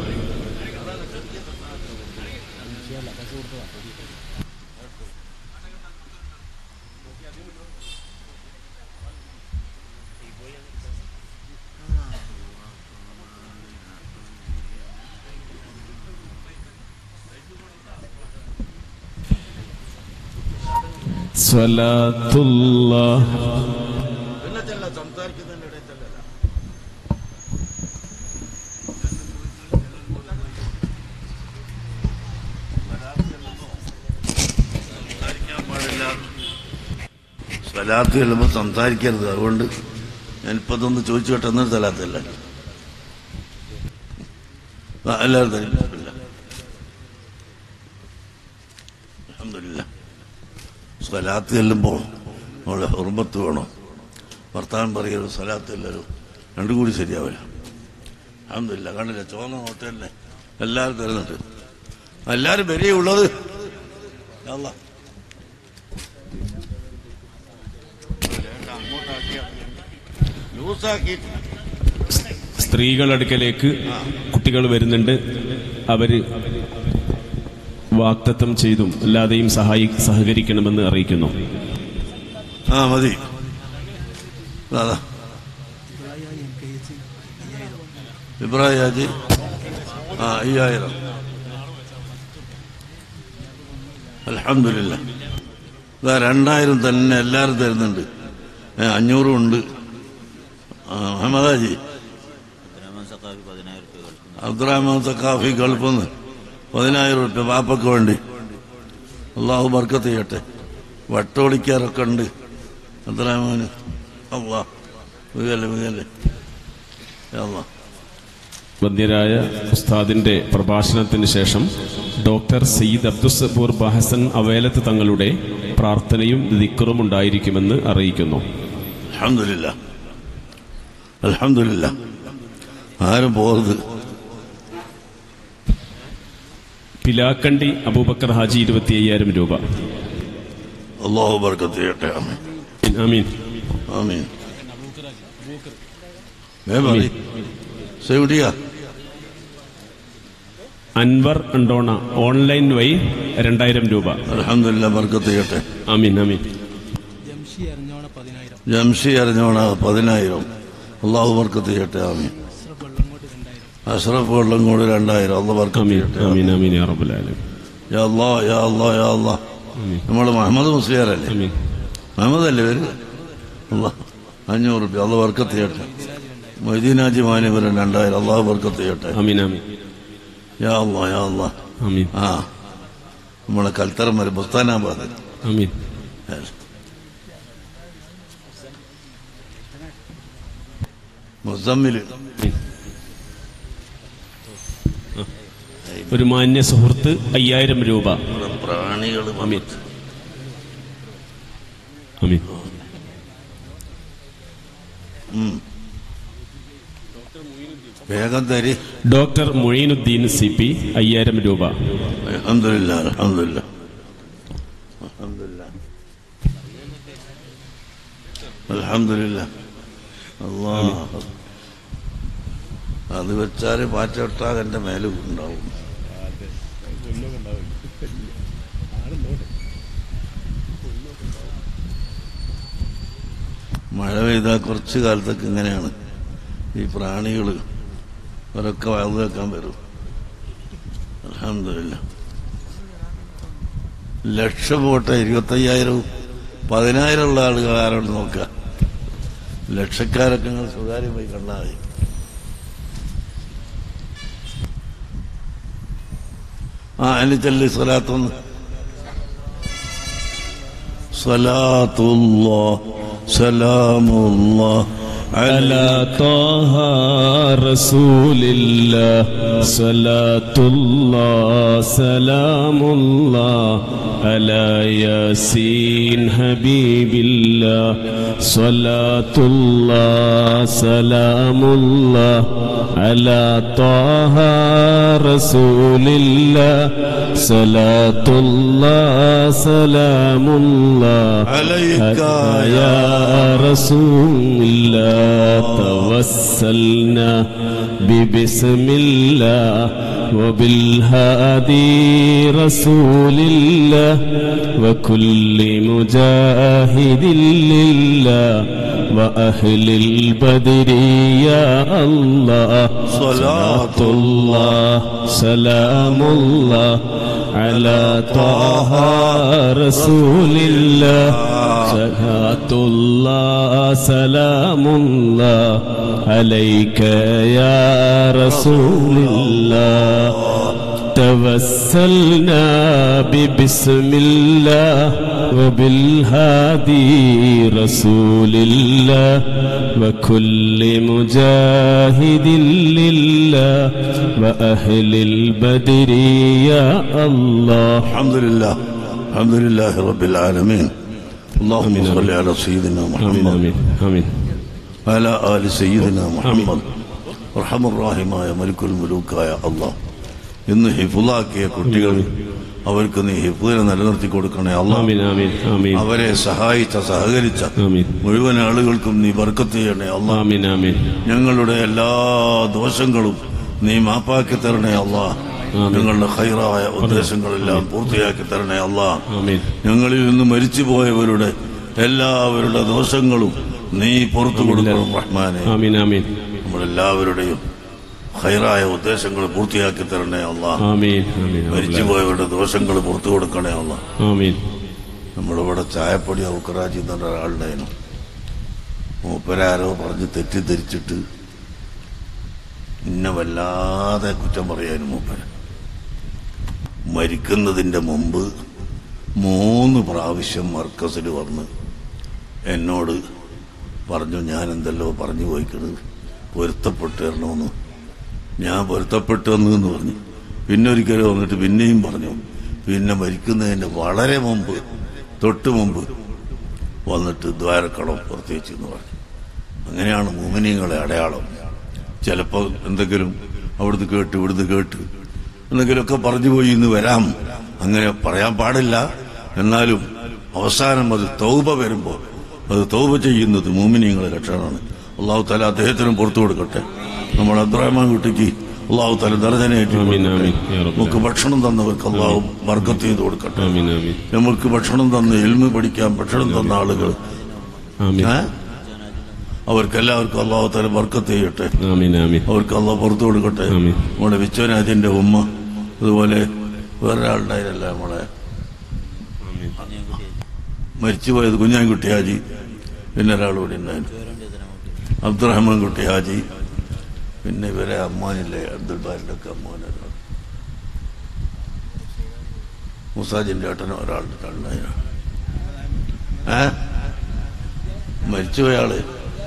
സ്വലാത്തുള്ള സ്വലാത്ത് ചെല്ലുമ്പോൾ സംസാരിക്കരുത് അതുകൊണ്ട് ഞാനിപ്പോ ഇതൊന്ന് ചോദിച്ചു കേട്ടെന്നൊരു സ്ഥലത്തല്ല എല്ലാവരും തരും ബിസ്മില്ലാ. അൽഹംദുലില്ലാ. സ്വലാത്ത് ചെല്ലുമ്പോൾ നമ്മളെ ഹുർമത്ത് വേണം വർത്താനം പറയരുത് സ്വലാത്ത് എല്ലാവരും രണ്ടും കൂടി ശരിയാവില്ല അഹമ്മദില്ല കണ്ടില്ല ചോന്ന നോട്ട് തന്നെ എല്ലാവരും തരുന്നുണ്ട് എല്ലാവരും വരെയുള്ളത് അല്ല ന്യൂസാക്കിയിട്ട് സ്ത്രീകൾ അടുക്കലേക്ക് കുട്ടികൾ വരുന്നുണ്ട് അവര് വാക്തത്വം ചെയ്തും അല്ലാതെയും സഹായി സഹകരിക്കണമെന്ന് അറിയിക്കുന്നു ആ മതി അതാ ഇബ്രാഹിം ഹാജി ആ അയ്യായിരം അലഹമില്ല ഇതാ രണ്ടായിരം തന്നെ എല്ലാവരും തരുന്നുണ്ട് ഏ, അഞ്ഞൂറും ഉണ്ട് ആ, മുഹമ്മദ് ഹാജി അബ്ദുറഹ്മാൻ സക്കാഫി ഗൾഫിൽ നിന്ന് പതിനായിരം റുപ്യ വാപ്പക്ക് വേണ്ടി അള്ളാഹു ബർക്കത്ത് ചെയ്യട്ടെ വട്ടോളിക്കാരൊക്കെ ഉണ്ട് അബ്ദുറഹ്മാന് അള്ളാഹ് വീകല്ലേ വീകല്ലേ അല്ലാ വന്യരായ ഉസ്താദിന്റെ പ്രഭാഷണത്തിന് ശേഷം ഡോക്ടർ സയ്യിദ് അബ്ദുസബൂർ ബഹസൻ അവേലത്ത് തങ്ങളുടെ പ്രാർത്ഥനയും ദിക്കറും ഉണ്ടായിരിക്കുമെന്ന് അറിയിക്കുന്നു അൽഹംദുലില്ലാ അൽഹംദുലില്ലാ ആരും പോകരുത് പിലാക്കണ്ടി അബൂബക്കർ ഹാജി ഇരുപത്തി അയ്യായിരം രൂപ അള്ളാഹു ബർക്കത്ത് ചെയ്യട്ടെ ആമീൻ ആമീൻ ആമീൻ വേ മതി സേവിടിയാ അൻവർ അണ്ടോണ ഓൺലൈൻ വഴി രണ്ടായിരം രൂപ അൽഹംദുലില്ലാ ബർക്കത്ത് ചെയ്യട്ടെ ആമീൻ ആമീൻ ജംഷി എറിഞ്ഞോണ പതിനായിരം ജംഷി അറിഞ്ഞോണ പതിനായിരം അള്ളാഹു ബർക്കത്ത് ചെയ്യട്ടെ ആമീൻ അസ്രഫ് വെള്ളങ്കോട്ട് അഷ്റഫ് വെള്ളം കൂടി രണ്ടായിരം രണ്ടായിരം അള്ളാഹ് ബർക്കത്ത് ആമീൻ ചെയ്യട്ടെ ആമീൻ ആമീൻ യാ റബ്ബുൽ ആലമീൻ യാ അല്ലാ യാ അല്ലാ യാ അല്ലാ ആമീൻ നമ്മൾ മുഹമ്മദ് മുസ്ലിയാരല്ലേ ആമീൻ മുഹമ്മദ് അല്ലേ പേര് അല്ലാ അഞ്ഞൂറ് റുപ്യ അള്ളാഹ് ബർക്കത്ത് ചെയ്യട്ടെ മൊയ്തീനാജി മാനിവരൻ രണ്ടായിരം അള്ളാഹു ബർക്കത്ത് ചെയ്യട്ടെ ആമീൻ ആമീൻ യാ അല്ലാ യാ അല്ലാ ആമീൻ ആ നമ്മളെ കൽത്തറം വരെ ബുസ്താനാബാദ് ആമീൻ മുസമ്മില് ഒരു മാന്യ സുഹൃത്ത് അയ്യായിരം രൂപ പ്രാണികൾ ആമീൻ ആമീൻ വേഗം തരി ഡോക്ടർ മൊയ്നുദ്ദീൻ സി പി അയ്യായിരം രൂപ അലഹമില്ല അലഹമില്ല അലഹമില്ല അലഹമില്ല അല്ലാ അത് വെച്ചാല് പാറ്റൊട്ടാകന്റെ മേലെ ഉണ്ടാവും മഴ പെയ്താൽ കുറച്ച് കാലത്തൊക്കെ ഇങ്ങനെയാണ് ഈ പ്രാണികൾ അവരൊക്കെ വളർന്നു വെക്കാൻ വരും അലഹമില്ല ലക്ഷം പോട്ടെ ഇരുപത്തയ്യായിരവും പതിനായിരം ഉള്ള ആളുകൾ ആരോട് നോക്കുക ലക്ഷക്കാരൊക്കെ നിങ്ങൾ സ്വകാര്യമായി കണ്ടാൽ മതി ആ അതിന് ചെല്ലി സ്വലാത്തൊന്ന് സ്വലാത്തുള്ള സലാമുള്ള على طه رسول الله صلاة الله سلام الله على ياسين حبيب الله صلاة الله سلام الله على طه رسول الله صلاة الله سلام الله عليك يا رسول الله توسلنا ببسم الله وبالهادي رسول الله وكل مجاهد لله وأهل البدر يا الله صلاة الله سلام الله على طه رسول الله صلاة الله سلام الله عليك يا رسول الله توسلنا ببسم الله وبالهادي رسول الله وكل مجاهد لله وأهل البدر يا الله الحمد لله الحمد لله رب العالمين اللهم آمين. صل على سيدنا آمين محمد آمين آمين وعلى آل سيدنا محمد ارحم الراഹിമായ മലിക്കുൽ മുലൂക്കായ അള്ളാഹ് ഇന്ന് ഹിഫുലാക്കിയ കുട്ടികൾ അവർക്ക് നീ ഹിഫുദിനെ നിലനിർത്തി കൊടുക്കണേ അള്ളാഹ് آمين آمين آمين അവരെ സഹായിച്ച സഹകരിച്ച آمീൻ മുഴുവൻ ആളുകൾക്കും നീ ബർക്കത്ത് ചെയ്യണേ അള്ളാഹ് ആമീൻ ആമീൻ ഞങ്ങളുടെ എല്ലാ ദോഷങ്ങളും നീ മാപ്പാക്കി തരണേ അള്ളാഹ് ആമീൻ. ഞങ്ങളുടെ ഹൈറായ ഉദ്ദേശങ്ങളെല്ലാം പൂർത്തിയാക്കി തരണേ അള്ളാഹ് ആമീൻ ഞങ്ങളിൽ നിന്ന് മരിച്ചുപോയവരുടെ എല്ലാവരുടെ ദോഷങ്ങളും നീ പുറത്തു കൊടുക്കണം റഹ്മാനെ ആമീൻ ആമീൻ നമ്മളെല്ലാവരുടെയും ഹൈറായ ഉദ്ദേശങ്ങൾ പൂർത്തിയാക്കി തരണേ അള്ളാഹ് ആമീൻ ആമീൻ മരിച്ചുപോയവരുടെ ദോഷങ്ങൾ പുറത്തു കൊടുക്കണേ അള്ളാഹ് ആമീൻ നമ്മളിവിടെ ചായപ്പൊടി ഔക്കറാജി എന്ന് പറഞ്ഞ ഒരാളുണ്ടായിരുന്നു മൂപ്പരാരോ പറഞ്ഞ് തെറ്റിദ്ധരിച്ചിട്ട് ഇന്നെ വല്ലാതെ കുറ്റം പറയാനും മൂപ്പര മരിക്കുന്നതിന്റെ മുമ്പ് മൂന്ന് പ്രാവശ്യം മർക്കസിൽ വന്ന് എന്നോട് പറഞ്ഞു ഞാൻ എന്തല്ലോ പറഞ്ഞു പോയിക്കണത് പൊരുത്തപ്പെട്ട് തരണമെന്ന് ഞാൻ പൊരുത്തപ്പെട്ടു വന്നു എന്ന് പറഞ്ഞു പിന്നെ ഒരിക്കലും വന്നിട്ട് പിന്നെയും പറഞ്ഞു പിന്നെ മരിക്കുന്നതിന് വളരെ മുമ്പ് തൊട്ട് മുമ്പ് വന്നിട്ട് ദ്വാരക്കളം പ്രത്യേകിച്ച് എന്ന് പറഞ്ഞു അങ്ങനെയാണ് മോമിനിയങ്ങളെ അടയാളം ചിലപ്പോൾ എന്തെങ്കിലും അവിടുന്ന് കേട്ട് ഇവിടുന്ന് കേട്ട് എന്തെങ്കിലുമൊക്കെ പറഞ്ഞു പോയി ഇന്ന് വരാം അങ്ങനെ പറയാൻ പാടില്ല എന്നാലും അവസാനം അത് തൗബ വരുമ്പോൾ അത് തൗബ ചെയ്യുന്നത് മോമിനിയങ്ങളെ ലക്ഷണമാണ് അള്ളാഹു താല അദ്ദേഹത്തിനും പുറത്തു കൊടുക്കട്ടെ നമ്മൾ അബ്ദുറഹ്മാൻ കുട്ടിക്ക് അള്ളാഹു താല ദർജനയേറ്റ് ആമീൻ, ആമീൻ. യാ റബ്ബി. നമുക്ക് ഭക്ഷണം തന്നവർക്ക് അള്ളാഹു ബർക്കത്ത് ചെയ്ത് കൊടുക്കട്ടെ ആമീൻ ആമീൻ നമുക്ക് ഭക്ഷണം തന്ന് എൽമ് പഠിക്കാൻ ഭക്ഷണം തന്ന ആളുകൾ ആമീൻ ഏ? അവർക്കെല്ലാവർക്കും അള്ളാഹു താല ബർക്കത്ത് ചെയ്യട്ടെ ആമീൻ ആമീൻ അവർക്ക് അള്ളാഹ് പുറത്തു കൊടുക്കട്ടെ ആമീൻ. നമ്മുടെ വിശ്വനാഥിന്റെ ഉമ്മ അതുപോലെ വേറൊരാളുണ്ടായിരുന്നല്ല നമ്മളെ മരിച്ചുപോയത് കുഞ്ഞാൻകുട്ടി ഹാജി പിന്നെ ഒരാൾ കൂടി ഉണ്ടായിരുന്നു അബ്ദുറഹ്മാൻ കുട്ടി ഹാജി പിന്നെ ഇവരെ അമ്മാനില്ലേ അബ്ദുൽ ബാരിന്റെ ഒക്കെ അമ്മാനൊരാൾ മുസാജിന്റെ ഏട്ടനോ ഒരാളുടെ ഉണ്ടായിരുന്നു ഏ മരിച്ചുപോയ ആള്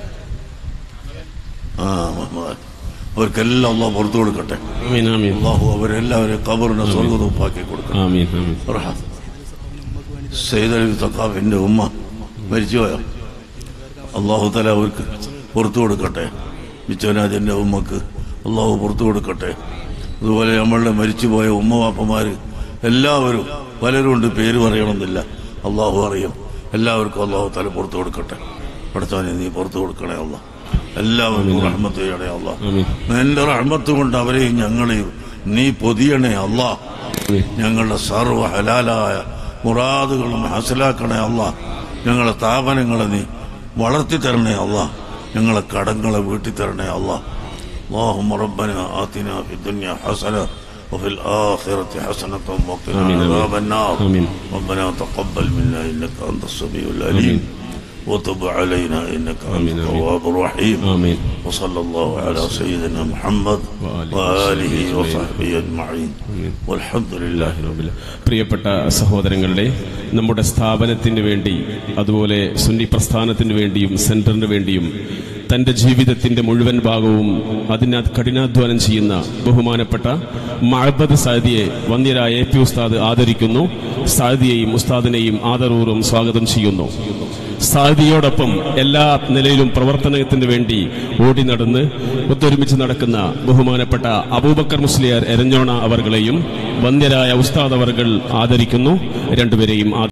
ആ മുഹമ്മദ് അവർക്കെല്ലാം അള്ളാഹ് പുറത്തു കൊടുക്കട്ടെ ആമീൻ ആമീൻ അള്ളാഹു അവരെല്ലാവരെയും കബറിനെ സ്വർഗതൂപ്പാക്കി കൊടുക്കട്ടെ ആമീൻ ആമീൻ റഹ. സയ്യിദ് അലി തക്കാഫിന്റെ ഉമ്മ മരിച്ചുപോയോ അള്ളാഹു തല അവർക്ക് പുറത്തു കൊടുക്കട്ടെ വിശ്വനാഥിന്റെ ഉമ്മക്ക് അള്ളാഹു പുറത്തു കൊടുക്കട്ടെ അതുപോലെ നമ്മളുടെ മരിച്ചുപോയ ഉമ്മ വാപ്പമാര് എല്ലാവരും പലരും ഉണ്ട് പേര് പറയണമെന്നില്ല അള്ളാഹു അറിയും എല്ലാവർക്കും അള്ളാഹു തല പുറത്തു കൊടുക്കട്ടെ പഠിച്ചവനെ നീ പുറത്തു കൊടുക്കണേ അല്ല എല്ലാവർക്കും റഹ്മത്ത് ചെയ്യണേ അല്ല ആമീൻ നിന്റെ റഹ്മത്ത് കൊണ്ട് അവരെയും ഞങ്ങളെയും നീ പൊതിയണേ അല്ലാ ആമീൻ ഞങ്ങളുടെ സർവ്വ ഹലാലായ മുറാദുകളും ഹാസിലാക്കണേ അല്ല ഞങ്ങളെ സ്ഥാപനങ്ങളെ നീ വളർത്തി തരണേ അല്ല ഞങ്ങളെ കടങ്ങളെ വീട്ടി തരണേ അല്ല اللهم ربنا آتنا في الدنيا حسنة وفي الآخرة حسنة وقنا آمين، آمين. عذاب النار آمين. ربنا تقبل منا إنك أنت السميع العليم وتب علينا إنك أنت آمين، آمين. التواب الرحيم ആമീൻ وصلى الله على سيدنا محمد وآله وآله وصحبه وصحبه أجمعين آمين. والحمد لله റബ്ബിൽ. പ്രിയപ്പെട്ട സഹോദരങ്ങളുടെ നമ്മുടെ സ്ഥാപനത്തിന് വേണ്ടി അതുപോലെ സുന്നി പ്രസ്ഥാനത്തിന് വേണ്ടിയും സെന്ററിന് വേണ്ടിയും തന്റെ ജീവിതത്തിന്റെ മുഴുവൻ ഭാഗവും അതിന് കഠിനാധ്വാനം ചെയ്യുന്ന ബഹുമാനപ്പെട്ട മഹബദ് സാദിയെ വന്യരായ എ പി ഉസ്താദ് ആദരിക്കുന്നു സാദിയെയും ഉസ്താദിനെയും ആദരപൂർവ്വം സ്വാഗതം ചെയ്യുന്നു സാദിയോടൊപ്പം എല്ലാ നിലയിലും പ്രവർത്തനത്തിന് വേണ്ടി ഓടി നടന്ന് ഒത്തൊരുമിച്ച് നടക്കുന്ന ബഹുമാനപ്പെട്ട അബൂബക്കർ മുസ്ലിയാർ എരഞ്ഞോണ അവർകളെയും വന്യരായ ഉസ്താദ് അവർകൾ ആദരിക്കുന്നു രണ്ടുപേരെയും ആദ-